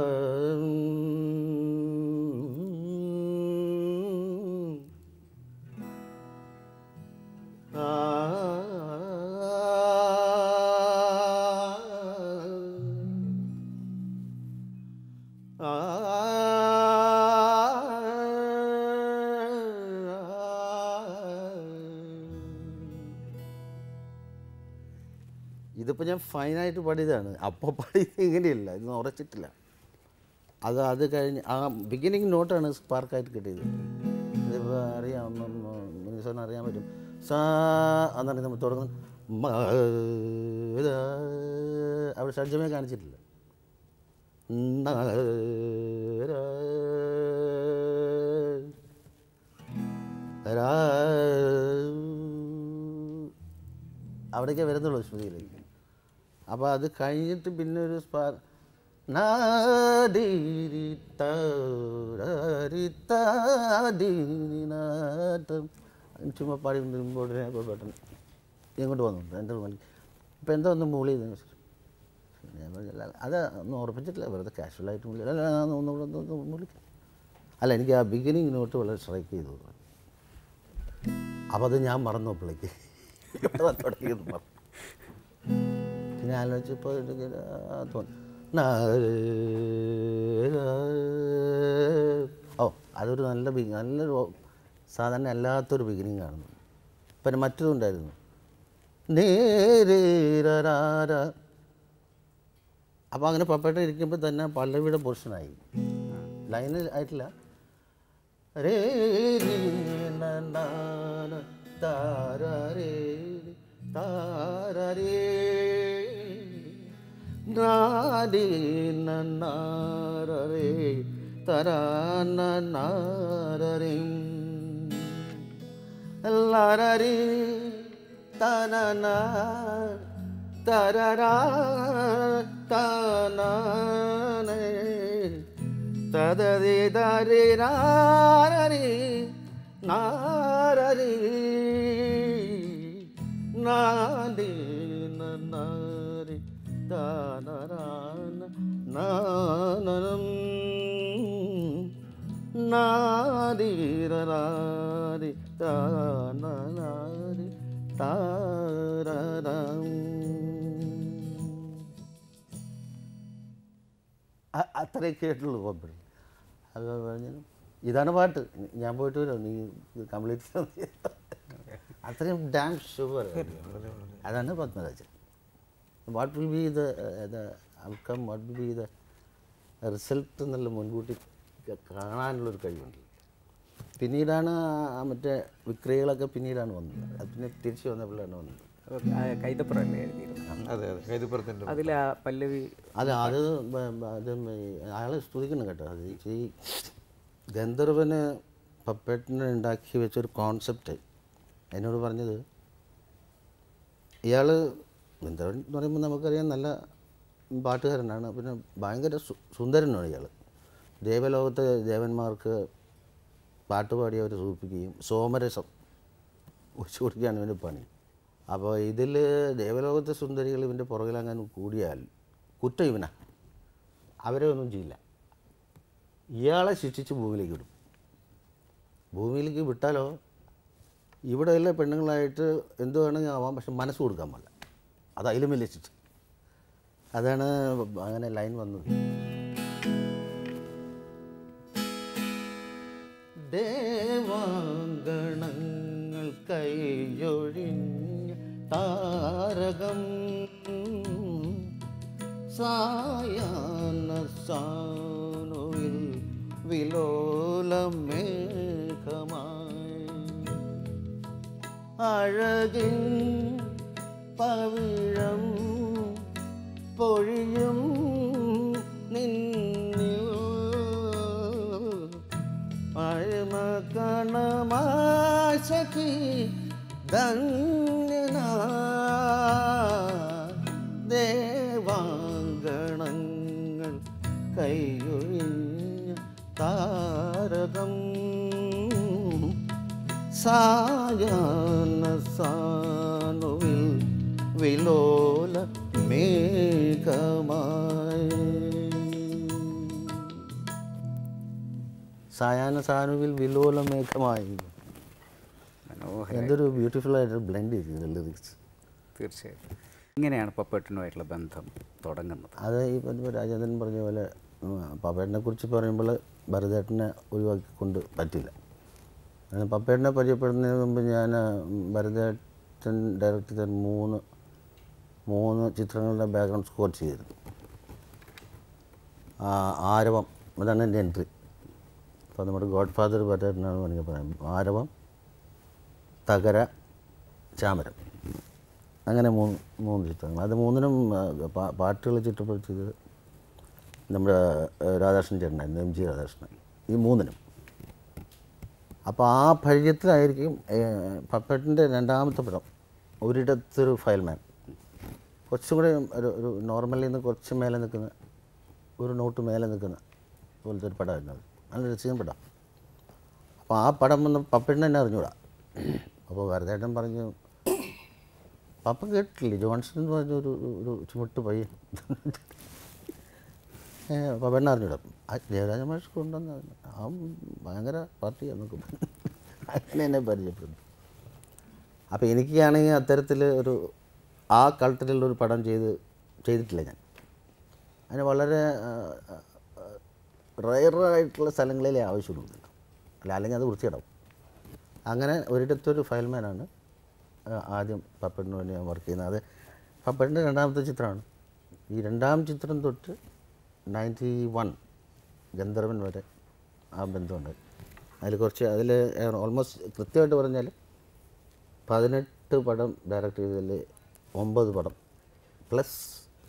ഇതിപ്പോൾ ഞാൻ ഫൈനായിട്ട് പാടിയതാണ് അപ്പോൾ പാടിയത് ഇങ്ങനെയല്ല ഇത് ഉറച്ചിട്ടില്ല അത് അത് കഴിഞ്ഞ് ആ ബിഗിനിങ് നോട്ടാണ് സ്പാർക്കായിട്ട് കിട്ടിയത് ഇതിപ്പോൾ അറിയാം മിനിസോന് അറിയാൻ പറ്റും സാ എന്നാണ് നമ്മൾ തുടങ്ങുന്നത് മ, ദ. അവിടെ ഷഡ്ജമേ കാണിച്ചിട്ടില്ല ന, ര, രാ. അവിടേക്കേ വരുന്നുള്ളൂ ശ്രുതിയിലേക്ക് അപ്പോൾ അത് കഴിഞ്ഞിട്ട് പിന്നെ ഒരു സ്പാ ചുമ്മാ പാടി ഉടനെ അപ്പോൾ പെട്ടെന്ന് ഇങ്ങോട്ട് വന്നു എൻ്റെ മണി ഇപ്പം എന്താ ഒന്ന് മൂളി ചെയ്തതെന്ന് ചോദിച്ചു. ഞാൻ പറഞ്ഞു, "അല്ല, അത് ഒന്നും ഉറപ്പിച്ചിട്ടില്ല വെറുതെ കാഷ്വലായിട്ട് മൂളി അല്ല അല്ല, ഒന്ന് ഒന്നുകൂടെ ഒന്ന് ഒന്ന് മൂളിക്കാം അല്ല എനിക്ക് ആ ബിഗിനിങ് നോട്ട് വളരെ സ്ട്രൈക്ക് ചെയ്തു അപ്പോൾ അത് ഞാൻ മറന്നു അപ്പോഴേക്ക് തുടങ്ങിയത് മറന്നു പിന്നെ ആലോചിച്ചപ്പോൾ എനിക്ക് ആ തോന്നി നാ, ഓ അതൊരു നല്ല ബി നല്ലൊരു സാധാരണ അല്ലാത്തൊരു ബിഗിനിങ് കാണുന്നു പിന്നെ മറ്റൊന്നും ഉണ്ടായിരുന്നു നേരേരാര അപ്പോൾ അങ്ങനെ പപ്പേട്ട ഇരിക്കുമ്പോൾ തന്നെ പല്ലവിയുടെ പോർഷനായി ലൈനിൽ ആയിട്ടില്ല രേ രീ ന ന ന താര രേ താര രേ നാദി ന നാര രേ തര ന നാര രേ ലാരരി തനന തരരാ തനനേ തദരി ദരി നാരരി നാരരി നാദി നാരി ദാനരാന നാനനം നാദിരരാരി താനനാരി താരരം അ- അത്രേ കേട്ടുള്ളൂ പപ്പടി അത് പറഞ്ഞു ഇതാണ് പാട്ട് ഞാൻ പോയിട്ട് വരാം നീ കംപ്ലീറ്റ് അത്രയും ഡാം ഷുവർ അതാണ് Padmarajan what will be the the outcome what will be the result എന്നുള്ള മുൻകൂട്ടി ക- കാണാനുള്ളൊരു കഴിവുണ്ട് പിന്നീടാണ് ആ മറ്റേ വിക്രികളൊക്കെ പിന്നീടാണ് വന്നത് അത് പിന്നെ തിരിച്ചു വന്നപ്പോഴാണ് വന്നത് കൈതപ്പുറല്ലേ എഴുതിയിരുന്നത് അതെ അതെ കൈതുപ്പുറത്തിൻ്റെ അതിൽ ആ പല്ലവി അല്ല അത് ബ- ബ- അത് അയാൾ സ്തുതിക്കണം കേട്ടോ അത് ഈ ഗന്ധർവന് പപ്പറ്റിന് ഉണ്ടാക്കി വെച്ചൊരു കോൺസെപ്റ്റ് എന്നോട് പറഞ്ഞത് ഇയാൾ ഗന്ധർവൻ എന്ന് പറയുമ്പോൾ നമുക്കറിയാം നല്ല പാട്ടുകാരനാണ് പിന്നെ ഭയങ്കര സു- സുന്ദരനാണ് ഇയാൾ ദേവലോകത്തെ ദേവന്മാർക്ക് പാട്ടുപാടി അവർ സൂചിപ്പിക്കുകയും സോമരസം ഒഴിച്ചു കൊടുക്കുകയാണ് ഇവൻ്റെ പണി അപ്പോൾ ഇതിൽ ദേവലോകത്തെ സുന്ദരികൾ ഇവൻ്റെ പുറകിലങ്ങനെ കൂടിയാൽ കുറ്റം ഇവനാ അവരെ ഒന്നും ചെയ്യില്ല ഇയാളെ ശിക്ഷിച്ച് ഭൂമിയിലേക്ക് വിടും ഭൂമിയിലേക്ക് വിട്ടാലോ ഇവിടെയുള്ള പെണ്ണുങ്ങളായിട്ട് എന്ത് വേണമെങ്കിൽ ആവാം പക്ഷെ മനസ്സ് കൊടുക്കാൻ പാടില്ല അത് അതിലും വലിയ ശിക്ഷ അതാണ് അങ്ങനെ ലൈൻ വന്നത് ദേവാങ്കണങ്ങൾ കൈയൊഴിഞ്ഞ താരകം സായാഹ്ന സാനുവിൽ വിലോലമേഘമായി അഴകിൻ പവിഴം പൊഴിയും നിന്നിൽ പഴമകണമാശകി ധന്യന ദേവാങ്കണങ്ങൾ കൈയൊഴിഞ്ഞ താരകം സായാഹ്ന സാനുവിൽ വിലോല മേഘമായി സായാഹ്ന സാനുവിൽ വിലോല മേഘമായി മനോഹരം എന്തൊരു ബ്യൂട്ടിഫുൾ ആയിട്ട് ബ്ലെൻഡ് ചെയ്തിട്ടുണ്ട് ലിറിക്സ് തീർച്ചയായിട്ടും ഇങ്ങനെയാണ് പപ്പേട്ടനുമായിട്ടുള്ള ബന്ധം തുടങ്ങുന്നത് അത് ഈ പറഞ്ഞ രാജേന്ദ്രൻ പറഞ്ഞ പോലെ പപ്പേട്ടനെ കുറിച്ച് പറയുമ്പോൾ ഭരതേട്ടനെ ഒഴിവാക്കിക്കൊണ്ട് പറ്റില്ല കാരണം പപ്പേട്ടനെ പരിചയപ്പെടുന്നതിന് മുമ്പ് ഞാൻ ഭരതേട്ടൻ ഡയറക്റ്റ് ചെയ്ത മൂന്ന് മൂന്ന് ചിത്രങ്ങളുടെ ബാക്ക്ഗ്രൗണ്ട് സ്കോർ ചെയ്തിരുന്നു ആ, ആരവം അതാണ് എൻ്റെ എൻട്രി അപ്പോൾ നമ്മുടെ ഗോഡ് ഫാദർ ഭരതേട്ടനാണ് വേണമെങ്കിൽ പറയാം ആരവം തകര ചാമരം അങ്ങനെ മൂന്ന് മൂന്ന് ചിത്രങ്ങൾ അത് മൂന്നിനും ആ, പാ- പാട്ടുകൾ ചിട്ടപ്പെടുത്തിയത് നമ്മുടെ ആ, രാധാകൃഷ്ണൻ ചേട്ടനായിരുന്നു എം ജി രാധാകൃഷ്ണൻ ഈ മൂന്നിനും അപ്പോൾ ആ പരിചയത്തിലായിരിക്കും പപ്പേട്ടിൻ്റെ രണ്ടാമത്തെ പടം ഒരിടത്തൊരു ഫയൽമാൻ കുറച്ചും കൂടെ ഒരു ഒരു നോർമലിൽ നിന്ന് കുറച്ച് മേലെ നിൽക്കുന്ന ഒരു നോട്ട് മേലെ നിൽക്കുന്ന പോലത്തെ ഒരു പടമായിരുന്നു അത് നല്ല രസിക്കുന്ന പടം അപ്പോൾ ആ പടം വന്ന് പപ്പേട്ടിനെ എന്നെ അറിഞ്ഞൂടാ അപ്പോൾ ഭരതേട്ടൻ പറഞ്ഞു പപ്പ കേട്ടില്ലേ ജോൺസൺ എന്ന് പറഞ്ഞ ഒരു ഒരു ചുമട്ട് പയ്യൻ പപ്പേണ്ണ അറിഞ്ഞൂടാ ആ ജയരാജ മാഷ് കൊണ്ടുവന്ന ആ ഭയങ്കര പാർട്ടിയാന്നൊക്കെ പറഞ്ഞു അങ്ങനെ എന്നെ പരിചയപ്പെടുന്നു അപ്പോൾ എനിക്കാണെങ്കിൽ അത്തരത്തിൽ ഒരു ആ കളത്തിലുള്ള ഒരു പടം ചെയ്ത് ചെയ്തിട്ടില്ല ഞാൻ അതിന് വളരെ റയറായിട്ടുള്ള സ്ഥലങ്ങളിലേ ആവശ്യമുള്ളൂ അല്ല അല്ലെങ്കിൽ അത് വൃത്തിയിടാവും അങ്ങനെ ഒരിടത്തൊരു ഫയൽമാനാണ് ആ, ആദ്യം പപ്പടിന് വേണ്ടി ഞാൻ വർക്ക് ചെയ്യുന്നത് അത് പപ്പടിൻ്റെ രണ്ടാമത്തെ ചിത്രമാണ് ഈ രണ്ടാം ചിത്രം തൊട്ട് നയൻറ്റി വൺ ഗന്ധർവൻ വരെ ആ ബന്ധമുണ്ട് അതിൽ കുറച്ച് അതിൽ ഓൾമോസ്റ്റ് കൃത്യമായിട്ട് പറഞ്ഞാൽ പതിനെട്ട് പടം ഡയറക്റ്റ് ചെയ്തതിൽ ഒമ്പത് പടം പ്ലസ്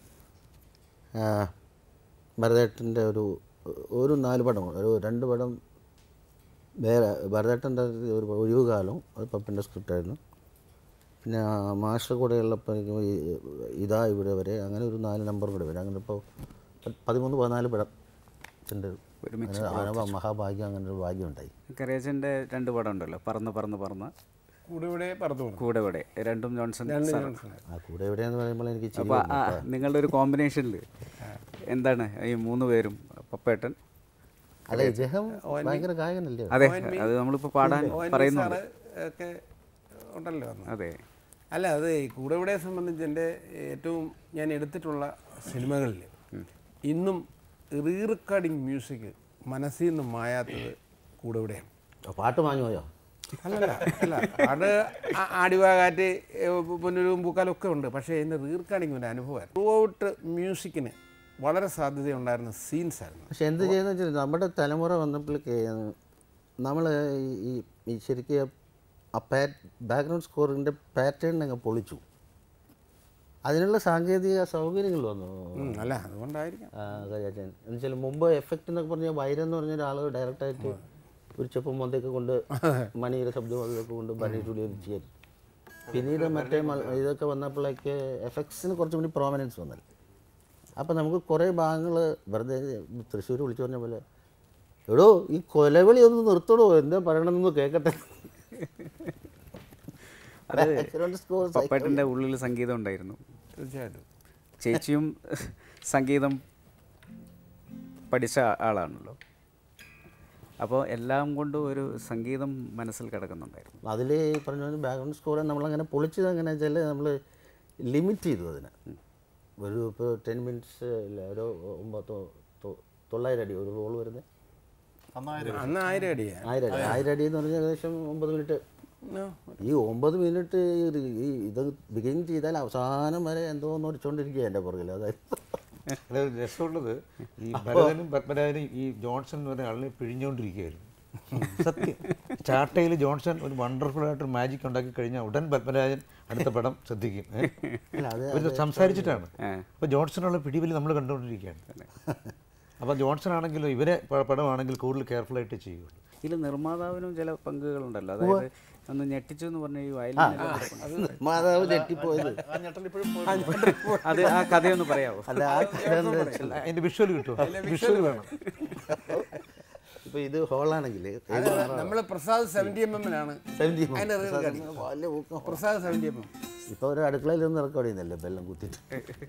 ഭരതേട്ടൻ്റെ ഒരു ഒരു നാല് പടം ഒരു രണ്ട് പടം വേറെ ഭരതേട്ടൻ്റെ ഒരു ഒഴിവ് കാലം അത് പപ്പൻ്റെ സ്ക്രിപ്റ്റായിരുന്നു പിന്നെ മാസ്റ്റർ കൂടെ ഉള്ളപ്പോൾ എനിക്ക് ഈ- ഇതാ ഇവിടെ വരെ അങ്ങനെ ഒരു നാല് നമ്പർ കൂടെ വരും അങ്ങനെ ഇപ്പോൾ പതിമൂന്ന് പതിനാല് പടം ഉണ്ട് ഒരുമിച്ച് അങ്ങനെ അങ്ങനെ മഹാഭാഗ്യം അങ്ങനെ ഒരു ഭാഗ്യം ഉണ്ടായി കരേജൻ്റെ രണ്ട് പടം ഉണ്ടല്ലോ പറന്ന് പറന്ന് പറന്ന് കൂടെ ഇവിടെ പറന്നു പോകുന്നു കൂടെ ഇവിടെ രണ്ടും ജോൺസൺ സാർ ആ കൂടെ എവിടെയെന്ന് പറയുമ്പോൾ എനിക്ക് ചിരി അപ്പോൾ ആ നിങ്ങളുടെ ഒരു കോമ്പിനേഷനിൽ എന്താണ് ഈ മൂന്ന് പേരും പപ്പേട്ടൻ അല്ല ഇദ്ദേഹം ഭയങ്കര ഗായകനല്ലേ അതെ അത് നമ്മളിപ്പോൾ പാടാൻ പറയുന്നുണ്ട് സാറ് ഒക്കെ ഉണ്ടല്ലോ അന്ന് അതെ അല്ല അത് ഈ കൂടെ ഇവിടെ സംബന്ധിച്ച് എൻ്റെ ഏറ്റവും ഞാൻ എടുത്തിട്ടുള്ള സിനിമകളിൽ ഇന്നും റീ റെക്കോർഡിങ് മ്യൂസിക് മനസ്സിൽ നിന്ന് മായാത്തത് കൂടെ ഇവിടെയാണ് ആ, പാട്ട് മാഞ്ഞു പോയോ അല്ലല്ല അല്ല അത് ആ- ആടിവാകാറ്റ് പൊന്നൂരും പൂക്കാലും ഒക്കെ ഉണ്ട് പക്ഷേ അതിൻ്റെ റീ റെക്കോർഡിങ് ഒരു അനുഭവമായിരുന്നു ത്രൂ ഔട്ട് മ്യൂസിക്കിന് വളരെ സാധ്യതയുണ്ടായിരുന്ന സീൻസ് ആയിരുന്നു പക്ഷെ എന്ത് ചെയ്യുന്ന വെച്ചാൽ നമ്മുടെ തലമുറ വന്നപ്പോഴേക്ക് നമ്മൾ ഈ ഈ ശരിക്കും ആ പാ ബാക്ക്ഗ്രൗണ്ട് സ്കോറിൻ്റെ പാറ്റേൺ അങ്ങ് പൊളിച്ചു അതിനുള്ള സാങ്കേതിക സൗകര്യങ്ങൾ വന്നു ഉം, അല്ല അതുകൊണ്ടായിരിക്കാം കാര്യാച്ചൻ എന്ന് വെച്ചാൽ മുമ്പ് എഫക്റ്റ് എന്നൊക്കെ പറഞ്ഞാൽ വൈരം എന്ന് പറഞ്ഞ ഒരാൾ ഡയറക്റ്റായിട്ട് ഒരു ചെപ്പം മൊന്തയൊക്കെ കൊണ്ട് മണിയുടെ ശബ്ദം അതൊക്കെ കൊണ്ട് ബനി ചുളി ചെയ്യാൻ പിന്നീട് മറ്റേ മ- ഇതൊക്കെ വന്നപ്പോഴേക്ക് എഫക്ട്സിന് കുറച്ചും കൂടി പ്രോമിനൻസ് വന്നല്ലോ അപ്പം നമുക്ക് കുറേ ഭാഗങ്ങൾ വെറുതെ തൃശ്ശൂർ വിളിച്ചു പറഞ്ഞ പോലെ എടോ ഈ കൊലവിളി ഒന്ന് നിർത്തണോ എന്താ പറയണമെന്ന് കേൾക്കട്ടെ Background score പപ്പേട്ടൻ്റെ ഉള്ളിൽ സംഗീതം ഉണ്ടായിരുന്നു തീർച്ചയായിട്ടും ചേച്ചിയും സംഗീതം പഠിച്ച ആളാണല്ലോ അപ്പോൾ എല്ലാം കൊണ്ടും ഒരു സംഗീതം മനസ്സിൽ കിടക്കുന്നുണ്ടായിരുന്നു അതിൽ പറഞ്ഞ പോലെ ബാക്ക്ഗ്രൗണ്ട് സ്കോർ നമ്മളങ്ങനെ പൊളിച്ചത് എങ്ങനെ വെച്ചാൽ നമ്മൾ ലിമിറ്റ് ചെയ്തു അതിനെ ഒരു ഇപ്പോൾ ടെൻ മിനിറ്റ്സ് ഇല്ല ഒരു ഒമ്പത് തൊ- തൊ- തൊള്ളായിരം അടി ഒരു റോൾ വരുന്നത് അന്ന് ആയിരം അടിയാണ് ആയിരം അടി ആയിരം അടി എന്ന് പറഞ്ഞാൽ ഏകദേശം ഒമ്പത് മിനിറ്റ് ഈ ഒമ്പത് മിനിറ്റ് ഈ ഇത് ബിഗിൻ ചെയ്താൽ അവസാനം വരെ എന്തോ ഒന്ന് ഒടിച്ചോണ്ടിരിക്കുക എൻ്റെ പുറകിൽ അതായത് അല്ല രസമുള്ളത് ഈ ഭരതനും പത്മരാജനും ഈ ജോൺസൺ എന്ന് പറഞ്ഞ ആളിനെ പിഴിഞ്ഞുകൊണ്ടിരിക്കുകയായിരുന്നു സത്യം ചാട്ടയിൽ ജോൺസൺ ഒരു വണ്ടർഫുൾ ആയിട്ടൊരു മാജിക് ഉണ്ടാക്കി കഴിഞ്ഞാൽ ഉടൻ പത്മരാജൻ അടുത്ത പടം ശ്രദ്ധിക്കും ഏ? ഇവര് സംസാരിച്ചിട്ടാണ് അപ്പോൾ ജോൺസണുള്ള പിടിവലി നമ്മൾ കണ്ടുകൊണ്ടിരിക്കുകയാണ് അപ്പോൾ ജോൺസൺ ആണെങ്കിലും ഇവരെ പ- പടമാണെങ്കിൽ കൂടുതൽ കെയർഫുൾ ആയിട്ട് ചെയ്യുള്ളൂ ഇതിൽ നിർമ്മാതാവിനും ചില പങ്കുകളുണ്ടല്ലോ അതായത് ഒന്ന് ഞെട്ടിച്ചു എന്ന് പറഞ്ഞ ഈ വയലിൻ മാതാവ് തെറ്റിപ്പോയത് അത് ആ കഥയൊന്ന് പറയാമോ അല്ല ആ കഥ എന്താ വെച്ചാൽ അതിൻ്റെ വിഷ്വൽ കിട്ടുമോ വിഷ്വൽ വേണം ഇപ്പോൾ ഇത് ഹോളാണെങ്കിൽ നമ്മൾ പ്രസാദ് സെവൻറ്റി എം എമ്മിലാണ് സെവൻറ്റി അതിന്റെ real കാര്യം. വലിയ ഊക്കം പ്രസാദ് സെവൻറ്റി എം എം ഇപ്പോൾ ഒരു അടുക്കളയിൽ നിന്ന് റെക്കോർഡ് ചെയ്യുന്നില്ലേ ബെല്ലം കുത്തിയിട്ട്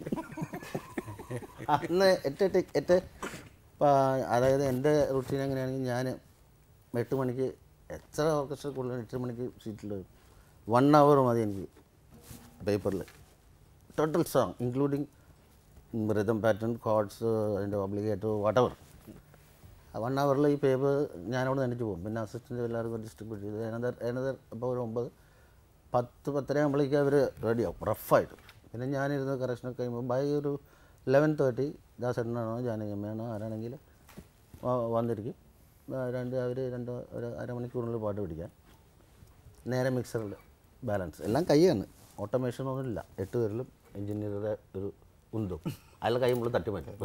അന്ന് എട്ട് എട്ട് എട്ട് പ- അതായത് എൻ്റെ റുട്ടീൻ എങ്ങനെയാണെങ്കിൽ ഞാൻ എട്ട് മണിക്ക് എത്ര ഓർക്കസ്ട്ര കൂടുതൽ എട്ട് മണിക്ക് സീറ്റിൽ വൺ അവർ മതി എനിക്ക് പേപ്പറിൽ total song including rhythm pattern chords അതിൻ്റെ ഒബ്ലിഗേറ്റോ വാട്ടവർ വൺ അവറിൽ ഈ പേപ്പർ ഞാനവിടെ നിന്നിട്ട് പോകും പിന്നെ അസിസ്റ്റൻ്റ് എല്ലാവർക്കും ഡിസ്ട്രിബ്യൂട്ട് ചെയ്ത് ഏനദർ ഏനദർ അപ്പോൾ ഒരു ഒമ്പത് പത്ത് പത്തര ആകുമ്പോഴേക്കും അവർ റെഡിയാവും റഫായിട്ട് പിന്നെ ഞാനിരുന്ന് കറക്ഷനൊക്കെ കഴിയുമ്പോൾ ബൈ ഒരു ലെവൻ തേർട്ടി ദാസേട്ടനാണോ ജാനകിയമ്മയാണോ ആരാണെങ്കിൽ വന്നിരിക്കും ആ, രണ്ട് അവർ രണ്ട് ഒരു അരമണിക്കൂറിനുള്ളിൽ പാട്ട് പിടിക്കാൻ നേരെ മിക്സറിൽ ബാലൻസ് എല്ലാം കൈയാണ് ഓട്ടോമേഷൻ ഒന്നുമില്ല എട്ട് പേരിലും എഞ്ചിനീയറുടെ ഒരു ഉന്തും അയാളുടെ കൈ നമ്മൾ തട്ടി മാറ്റും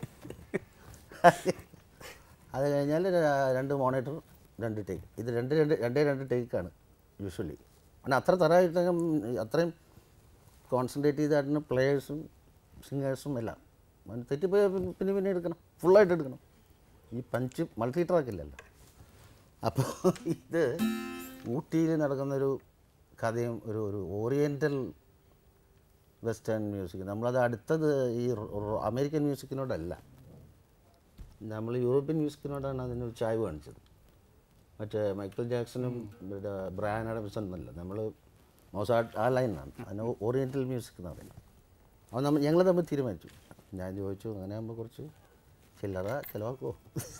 അത് കഴിഞ്ഞാൽ ര- രണ്ട് മോണിറ്റർ രണ്ട് ടേക്ക് ഇത് രണ്ട് രണ്ട് രണ്ടേ രണ്ട് ടേക്കാണ് യൂഷ്വലി പിന്നെ അത്ര തരമായിട്ട് അത്രയും കോൺസെൻട്രേറ്റ് ചെയ്തായിരുന്നു പ്ലേയേഴ്സും സിംഗേഴ്സും എല്ലാം അതിന് തെറ്റിപ്പോയ പിന്നെ പിന്നെ പിന്നെ എടുക്കണം ഫുള്ളായിട്ട് എടുക്കണം ഈ പഞ്ച് മൾട്ടി ട്രാക്കില്ലല്ലോ അപ്പോൾ ഇത് ഊട്ടിയിൽ നടക്കുന്നൊരു കഥയും ഒരു ഒരു ഓറിയൻ്റൽ വെസ്റ്റേൺ മ്യൂസിക് നമ്മളത് അടുത്തത് ഈ റൊ- റൊ- അമേരിക്കൻ മ്യൂസിക്കിനോടല്ല നമ്മൾ യൂറോപ്യൻ മ്യൂസിക്കിനോടാണ് അതിനൊരു ചായ്വ് കാണിച്ചത് മറ്റേ മൈക്കിൾ ജാക്സണും പിന്നെ ബ്രയാൻ അഡംസൺ എന്നല്ല നമ്മൾ മോസാട്ട് ആ ലൈനാണ് അതിന് ഓറിയൻ്റൽ മ്യൂസിക് എന്ന് പറയുന്നത് അപ്പോൾ നമ്മൾ ഞങ്ങൾ തമ്മിൽ തീരുമാനിച്ചു ഞാൻ ചോദിച്ചു അങ്ങനെ ആകുമ്പോൾ കുറച്ച് ചില്ലറ ചിലവാക്കുമോ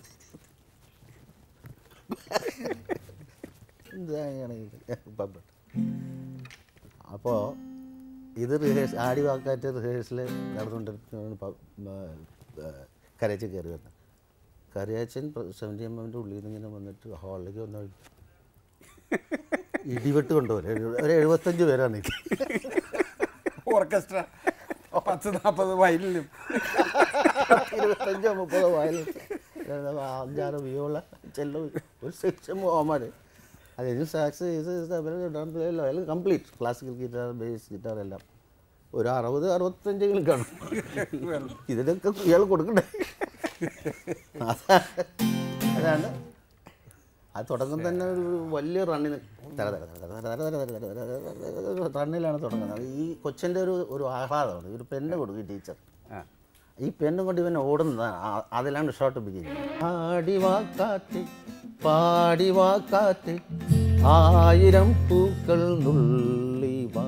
അപ്പോൾ ഇത് റിഹേഴ്സ് ആടി വാക്കാറ്റ് റിഹേഴ്സൽ നടന്നുകൊണ്ടിരിക്കുന്ന കരയച്ച് കയറി വന്നത് കരയാച്ചൻ സെവൻറ്റി എം എമ്മിൻ്റെ ഉള്ളിൽ നിന്ന് ഇങ്ങനെ വന്നിട്ട് ഹാളിലേക്ക് വന്ന ഇടിവെട്ട് കൊണ്ടുവരും ഒരു എഴുപത്തഞ്ച് പേരാണ് ഇത് ഓർക്കസ്ട്ര പത്ത് നാൽപ്പത് വയലിലും ഇരുപത്തഞ്ചോ മുപ്പതോ വയലിൻ അഞ്ചാറ് വിയോള ചെല്ലോ ഒരു സെക്ഷൻ പോകാൻ അത് കഴിഞ്ഞ് സാക്സ് എല്ലാം complete classical guitar bass guitar എല്ലാം ഒരു അറുപത് അറുപത്തഞ്ചെങ്കിലും കാണും ഇതിനൊക്കെ ഇയാൾ കൊടുക്കണ്ടേ അതാ- അതാണ് അത് തുടക്കം തന്നെ ഒരു വലിയ റണ്ണിന് തര തര തര തര തര തര തര തര തര തര തര റണ്ണിലാണ് തുടങ്ങുന്നത് ഈ കൊച്ചിൻ്റെ ഒരു ഒരു ആഹ്ലാദമാണ് ഒരു പെണ്ണ് കൊടുക്കും ഈ ടീച്ചർ ഈ പെണ്ണും കൊണ്ട് ഇവൻ ഓടുന്നതാണ് ആ- അതിലാണ് ഷോട്ട് ബിഗിനിങ് ആടി വാക്കാറ്റ് പാടി വാക്കാറ്റ് ആയിരം പൂക്കൾ നുള്ളി വാ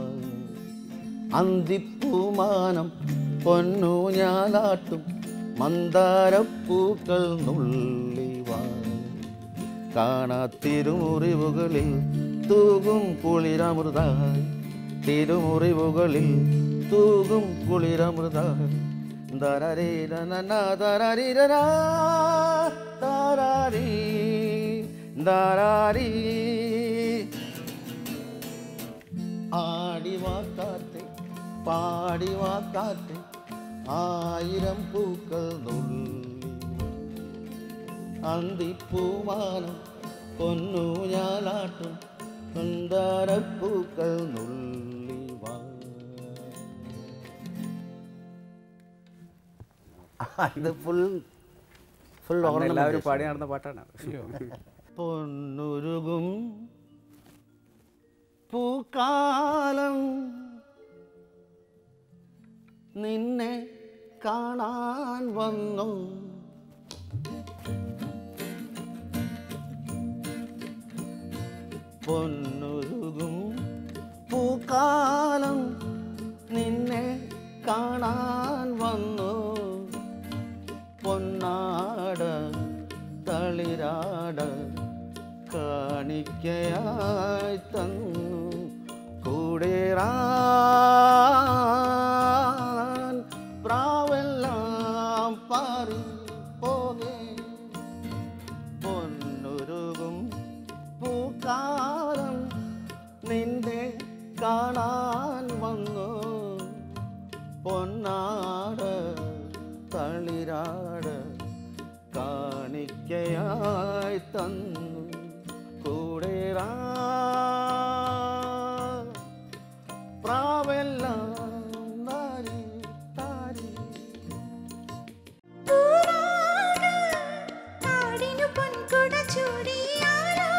അന്തിപ്പൂമാനം പൊന്നു ഞാലാട്ടും മന്ദാരപ്പൂക്കൾ നുള്ളി വാ കാണാത്തിരുമുറിവുകളിൽ തൂകും കുളിരമൃതായി തിരുമുറിവുകളിൽ തൂകും കുളിരമൃതായി ദരരീരനന ദരരീരനാ, ദരാരീ, ദരാരീ. ആടി വാക്കാത്തെ പാടി വാക്കാത്തെ ആയിരം പൂക്കൾ നുള്ളി അന്തിപ്പൂമാനം പൊന്നു ഞാലാട്ടും സുന്ദരപ്പൂക്കൾ നുള്ളി വാ ഇത് ഫുൾ ഫുൾ അന്ന് എല്ലാവരും പാടി നടന്ന പാട്ടാണ് പൊന്നുരുകും പൂക്കാലം നിന്നെ കാണാൻ വന്നു പൊന്നുരുകും പൂക്കാലം നിന്നെ കാണാൻ വന്നു പൊന്നാട തളിരാട കാണിക്കയായി തന്നു കൂടേറാൻ പ്രാവെല്ലാം കാലം നിന്നെ കാണാൻ വന്നു പൊന്നാട് തളിരാട് കാണിക്കയായി തന്നു കൂടെ പ്രാവെല്ലാം താരി താരി കാടിനു പൊൻകുട ചൂടിയാലോളം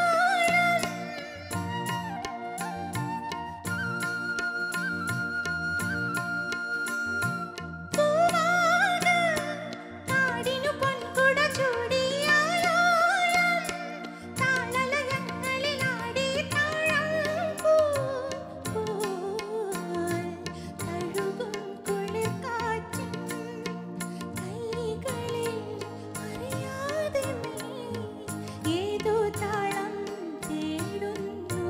കാടിനു പൊൻകുട ചൂടിയാലോളം താളലയങ്ങളിലാടി താഴം പോൽ തഴുകും കുളിർക്കാറ്റിൻ കൈകളിൽ അറിയാതെ നീ ഏതോ താളം തേടുന്നു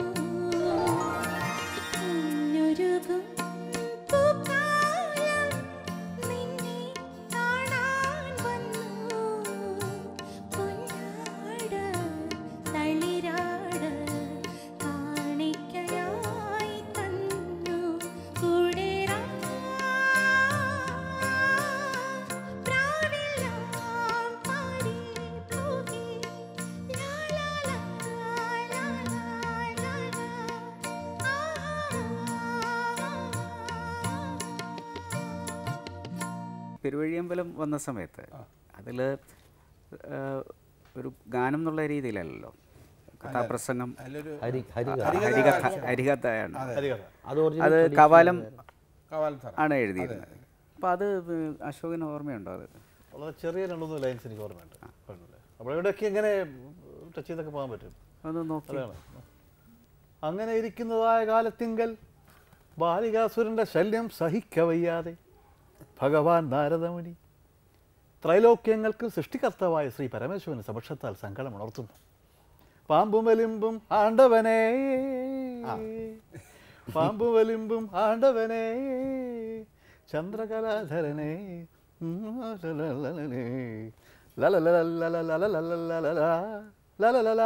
കുഞ്ഞൊരുകും പൂക്കാലം നിന്നെ കാണാൻ വന്നു പൊന്നാട് തളിരാട് കാണിക്കയായി തന്നു കൂടെ പ്രാവെല്ലാം പാടി പോകി ലാ ലാ ലാ ലാ ലാ ലാ പെരുവഴിയമ്പലം വന്ന സമയത്ത് അതിൽ ഒരു ഗാനം എന്നുള്ള രീതിയിലല്ലല്ലോ കഥാപ്രസംഗം അതിലൊരു ഹരി ഹരി ഹരികഥ ഹരികഥയാണ് ഹരികഥ അത് original അത് tradition കവാലം കവാൽ സാർ ആണ് എഴുതിയിരുന്നത് അപ്പോൾ അത് അശോകന് ഓർമ്മയുണ്ടോ അത് വളരെ ചെറിയ രണ്ട് മൂന്ന് ലൈൻസ് എനിക്ക് ഓർമ്മയുണ്ട് കുഴപ്പമില്ല അപ്പോൾ ഇവിടെയൊക്കെ ഇങ്ങനെ ടച്ച് ചെയ്തൊക്കെ പോകാൻ പറ്റും ഒന്ന് നോക്കി അതാണ് അങ്ങനെ ഇരിക്കുന്നതായ കാലത്തിങ്കൽ ബാലികാസുരന്റെ ശല്യം സഹിക്കവയ്യാതെ ഭഗവാൻ നാരദമുനി ത്രൈലോക്യങ്ങൾക്ക് സൃഷ്ടികർത്താവായ ശ്രീ പരമേശ്വരന് സമക്ഷത്താൽ സങ്കടം ഉണർത്തുന്നു പാമ്പും വലിമ്പും ആണ്ടവനേ പാമ്പും വലിമ്പും ആണ്ടവനേ ചന്ദ്രകലാധരനേ ഉം, ലലലലലേ, ലലലലലലലലലലലലലാ, ലലലലാ,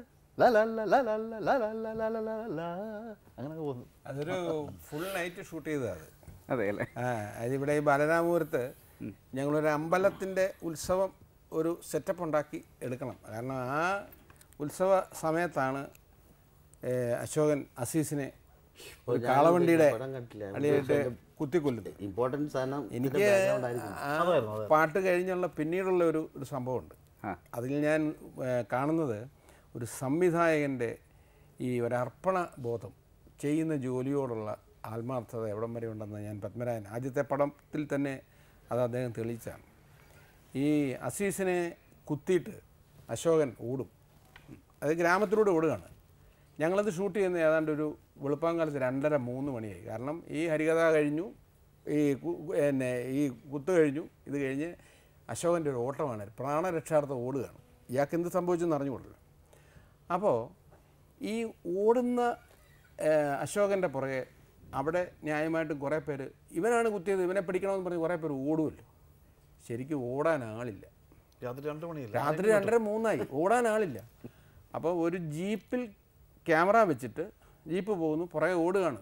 ലലലലലലലലലലലലലാ. അങ്ങനെയൊക്കെ പോകുന്നു അതൊരു ഫുൾ നൈറ്റ് ഷൂട്ട് ചെയ്തതാണ് അതെ അല്ലേ ആ അതിവിടെ ഈ ബാലരാമപുരത്ത് ഞങ്ങളൊരു അമ്പലത്തിൻ്റെ ഉത്സവം ഒരു സെറ്റപ്പ് ഉണ്ടാക്കി എടുക്കണം കാരണം ആ ഉത്സവ സമയത്താണ് ഏ, അശോകൻ അസീസിനെ ഒരു കാളവണ്ടിയുടെ പടം കണ്ടില്ല. അടിയായിട്ട് കുത്തിക്കൊല്ലുന്നത് ഇമ്പോർട്ടൻറ്റ് സാധനം എനിക്ക് ആ പാട്ട് കഴിഞ്ഞുള്ള പിന്നീടുള്ള ഒരു ഒരു സംഭവമുണ്ട് ആ. അതിൽ ഞാൻ ഏ, കാണുന്നത് ഒരു സംവിധായകൻ്റെ ഈ ഒരർപ്പണ ബോധം ചെയ്യുന്ന ജോലിയോടുള്ള ആത്മാർത്ഥത എവിടം വരെ ഉണ്ടെന്ന് ഞാൻ പത്മരാജൻ ആദ്യത്തെ പടത്തിൽ തന്നെ അത് അദ്ദേഹം തെളിയിച്ചാണ് ഈ അസീസിനെ കുത്തിയിട്ട് അശോകൻ ഓടും അത് ഗ്രാമത്തിലൂടെ ഓടുകയാണ് ഞങ്ങളത് ഷൂട്ട് ചെയ്യുന്ന ഏതാണ്ട് ഒരു വെളുപ്പാങ്കാലത്ത് രണ്ടര മൂന്ന് മണിയായി കാരണം ഈ ഹരികഥ കഴിഞ്ഞു ഈ കു- പിന്നെ ഈ കുത്ത് കഴിഞ്ഞു ഇത് കഴിഞ്ഞ് അശോകൻ്റെ ഒരു ഓട്ടമാണ് പ്രാണരക്ഷാർത്ഥം ഓടുകയാണ് ഇയാൾക്ക് എന്ത് സംഭവിച്ചെന്ന് അറിഞ്ഞുകൊണ്ടില്ല അപ്പോൾ ഈ ഓടുന്ന അശോകൻ്റെ പുറകെ അവിടെ ന്യായമായിട്ടും കുറേ പേര് ഇവനാണ് കുത്തിയത് ഇവനെ പിടിക്കണമെന്ന് പറഞ്ഞ് കുറേ പേര് ഓടുമല്ലോ ശരിക്കും ഓടാൻ ആളില്ല രാത്രി രണ്ട് മണിയില്ല രാത്രി രണ്ടര മൂന്നായി ഓടാൻ ആളില്ല അപ്പോൾ ഒരു ജീപ്പിൽ ക്യാമറ വെച്ചിട്ട് ജീപ്പ് പോകുന്നു പുറകെ ഓടുകയാണ്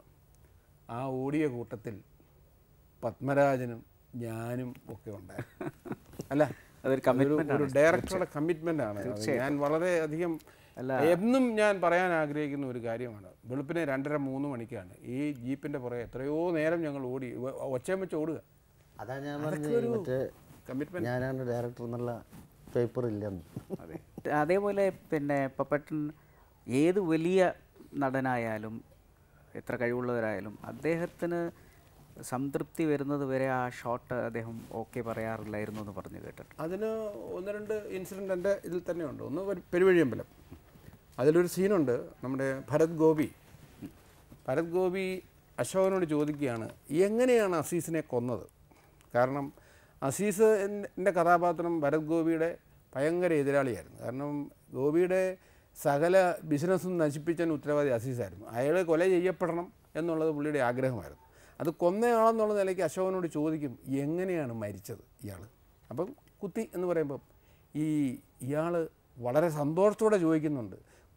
ആ ഓടിയ കൂട്ടത്തിൽ പത്മരാജനും ഞാനും ഒക്കെ ഉണ്ടായിരുന്നു അല്ല അതൊരു അതൊരു commitment ഒരു ആണ്. ഡയറക്ടറുടെ കമ്മിറ്റ്മെൻ്റ് ആണ് അത് ഞാൻ വളരെ അധികം എന്നും ഞാൻ പറയാൻ ആഗ്രഹിക്കുന്ന ഒരു കാര്യമാണ് വെളുപ്പിനെ രണ്ടര മൂന്ന് മണിക്കാണ് ഈ ജീപ്പിൻ്റെ പുറകെ എത്രയോ നേരം ഞങ്ങൾ ഓടി ഒ- ഒച്ചയും വെച്ച് ഓടുക അതാ ഞാൻ അതൊക്കെ പറഞ്ഞത് ഒരു മറ്റേ കമ്മിറ്റ്മെൻറ്റ് ഞാനാണ് ഡയറക്ടർ എന്നുള്ള പേപ്പർ ഇല്ലെന്ന് അതെ അതേപോലെ പിന്നെ പപ്പട്ടൻ ഏത് വലിയ നടനായാലും എത്ര കഴിവുള്ളവരായാലും അദ്ദേഹത്തിന് സംതൃപ്തി വരുന്നത് വരെ ആ ഷോട്ട് അദ്ദേഹം ഓക്കെ പറയാറില്ലായിരുന്നു എന്ന് പറഞ്ഞു കേട്ടിട്ടുണ്ട് അതിന് ഒന്ന് രണ്ട് ഇൻസിഡൻ്റ് എൻ്റെ ഇതിൽ തന്നെയുണ്ട് ഒന്ന് ഒരു പെരുവഴിയമ്പലം അതിലൊരു സീനുണ്ട് നമ്മുടെ ഭരത് ഗോപി ഭരത് ഗോപി അശോകനോട് ചോദിക്കുകയാണ് എങ്ങനെയാണ് അസീസിനെ കൊന്നത് കാരണം അസീസ് എൻ്റെ കഥാപാത്രം ഭരത് ഗോപിയുടെ ഭയങ്കര എതിരാളിയായിരുന്നു കാരണം ഗോപിയുടെ സകല ബിസിനസ്സും നശിപ്പിച്ചതിന് ഉത്തരവാദി അസീസായിരുന്നു അയാൾ കൊല ചെയ്യപ്പെടണം എന്നുള്ളത് പുള്ളിയുടെ ആഗ്രഹമായിരുന്നു അത് കൊന്നയാളെന്നുള്ള നിലയ്ക്ക് അശോകനോട് ചോദിക്കും എങ്ങനെയാണ് മരിച്ചത് ഇയാൾ അപ്പം കുത്തി എന്ന് പറയുമ്പം ഈ ഇയാൾ വളരെ സന്തോഷത്തോടെ ചോദിക്കുന്നുണ്ട്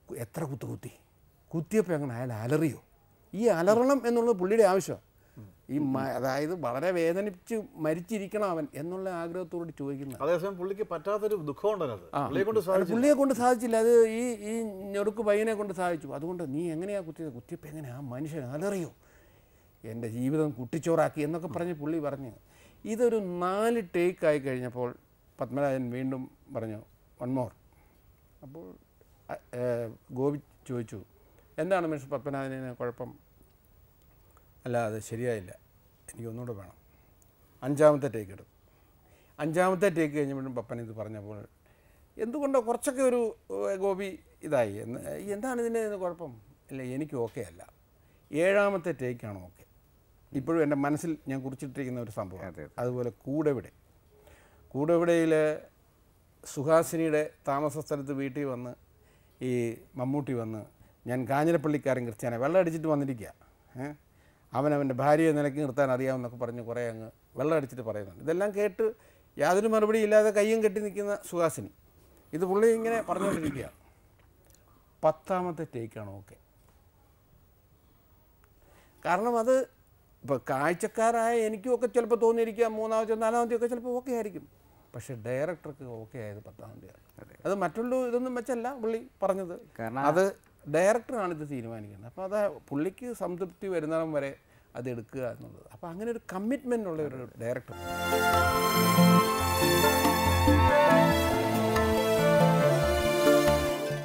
എത്ര കുത്ത് കുത്തി കുത്തിയപ്പോൾ അങ്ങനെ അയാൾ അലറിയോ ഈ അലറണം എന്നുള്ളത് പുള്ളിയുടെ ആവശ്യമാണ് ഈ മ- അതായത് വളരെ വേദനിച്ച് മരിച്ചിരിക്കണം അവൻ എന്നുള്ള ആഗ്രഹത്തോട് ചോദിക്കുന്നത് അതേസമയം പുള്ളിക്ക് പറ്റാത്തൊരു ദുഃഖം ഉണ്ടത് ആ. പുള്ളിയെ കൊണ്ട് അത് സാധിച്ചു പുള്ളിയെ കൊണ്ട് സാധിച്ചില്ല അത് ഈ ഈ ഞെടുക്ക് പയ്യനെ കൊണ്ട് സാധിച്ചു അതുകൊണ്ട് നീ എങ്ങനെയാ കുത്തിയത് കുത്തിയപ്പോൾ എങ്ങനെയാ ആ മനുഷ്യൻ അലറിയോ എൻ്റെ ജീവിതം കുട്ടിച്ചോറാക്കി എന്നൊക്കെ പറഞ്ഞ് പുള്ളി പറഞ്ഞു ഇതൊരു നാല് ടേക്ക് ആയി കഴിഞ്ഞപ്പോൾ പത്മരാജൻ വീണ്ടും പറഞ്ഞു വൺ മോർ അപ്പോൾ അ- ഏ, ഗോപി ചോദിച്ചു എന്താണ് മിസ്റ്റർ പത്മനാഭന് കുഴപ്പം അല്ല അത് ശരിയായില്ല എനിക്ക് ഒന്നുകൂടെ വേണം അഞ്ചാമത്തെ ടേക്ക് എടുത്തു അഞ്ചാമത്തെ ടേക്ക് കഴിഞ്ഞപ്പോഴും പപ്പൻ ഇത് പറഞ്ഞപ്പോൾ എന്തുകൊണ്ടോ കുറച്ചൊക്കെ ഒരു ഏഹ്, ഗോപി ഇതായി എന്ന് എന്താണ് ഇതിൻ്റെ കുഴപ്പം ഇല്ല എനിക്ക് ഓക്കെ അല്ല ഏഴാമത്തെ ടേക്കാണ് ഓക്കെ ഇപ്പോഴും എൻ്റെ മനസ്സിൽ ഞാൻ കുറിച്ചിട്ടിരിക്കുന്ന ഒരു സംഭവം അതെ, അതെ. അതുപോലെ കൂടെവിടെ കൂടെവിടയിൽ സുഹാസിനിയുടെ താമസ സ്ഥലത്ത് വീട്ടിൽ വന്ന് ഈ മമ്മൂട്ടി വന്ന് ഞാൻ കാഞ്ഞിരപ്പള്ളിക്കാരൻ ക്രിസ്ത്യാനെ വെള്ളം അടിച്ചിട്ട് വന്നിരിക്കുക ഏ? അവൻ അവൻ്റെ ഭാര്യയെ നിലയ്ക്ക് നിർത്താൻ അറിയാമെന്നൊക്കെ പറഞ്ഞ് കുറേ അങ്ങ് വെള്ളം അടിച്ചിട്ട് പറയുന്നുണ്ട് ഇതെല്ലാം കേട്ട് യാതൊരു മറുപടി ഇല്ലാതെ കയ്യും കെട്ടി നിൽക്കുന്ന സുഹാസിനി ഇത് പുള്ളി ഇങ്ങനെ പറഞ്ഞുകൊണ്ടിരിക്കുക പത്താമത്തെ ടേക്കാണ് ഓക്കെ കാരണം അത് ഇപ്പോൾ കാഴ്ചക്കാരായ എനിക്കുമൊക്കെ ചിലപ്പോൾ തോന്നിയിരിക്കാം മൂന്നാമത്തെ നാലാമത്തെ ഒക്കെ ചിലപ്പോൾ ഓക്കെ ആയിരിക്കും പക്ഷേ ഡയറക്ടർക്ക് ഓക്കെ ആയത് പത്താമത്തെയാണ് അത് മറ്റുള്ള ഇതൊന്നും വെച്ചല്ല പുള്ളി പറഞ്ഞത് കാരണം അത് ഡയറക്ടറാണ് ഇത് തീരുമാനിക്കുന്നത് അപ്പോൾ അത് പുള്ളിക്ക് സംതൃപ്തി വരുന്നിടം വരെ അത് എടുക്കുക എന്നുള്ളത് അപ്പോൾ അങ്ങനെ ഒരു കമ്മിറ്റ്മെൻ്റ് ഉള്ള ഒരു ഡയറക്ടർ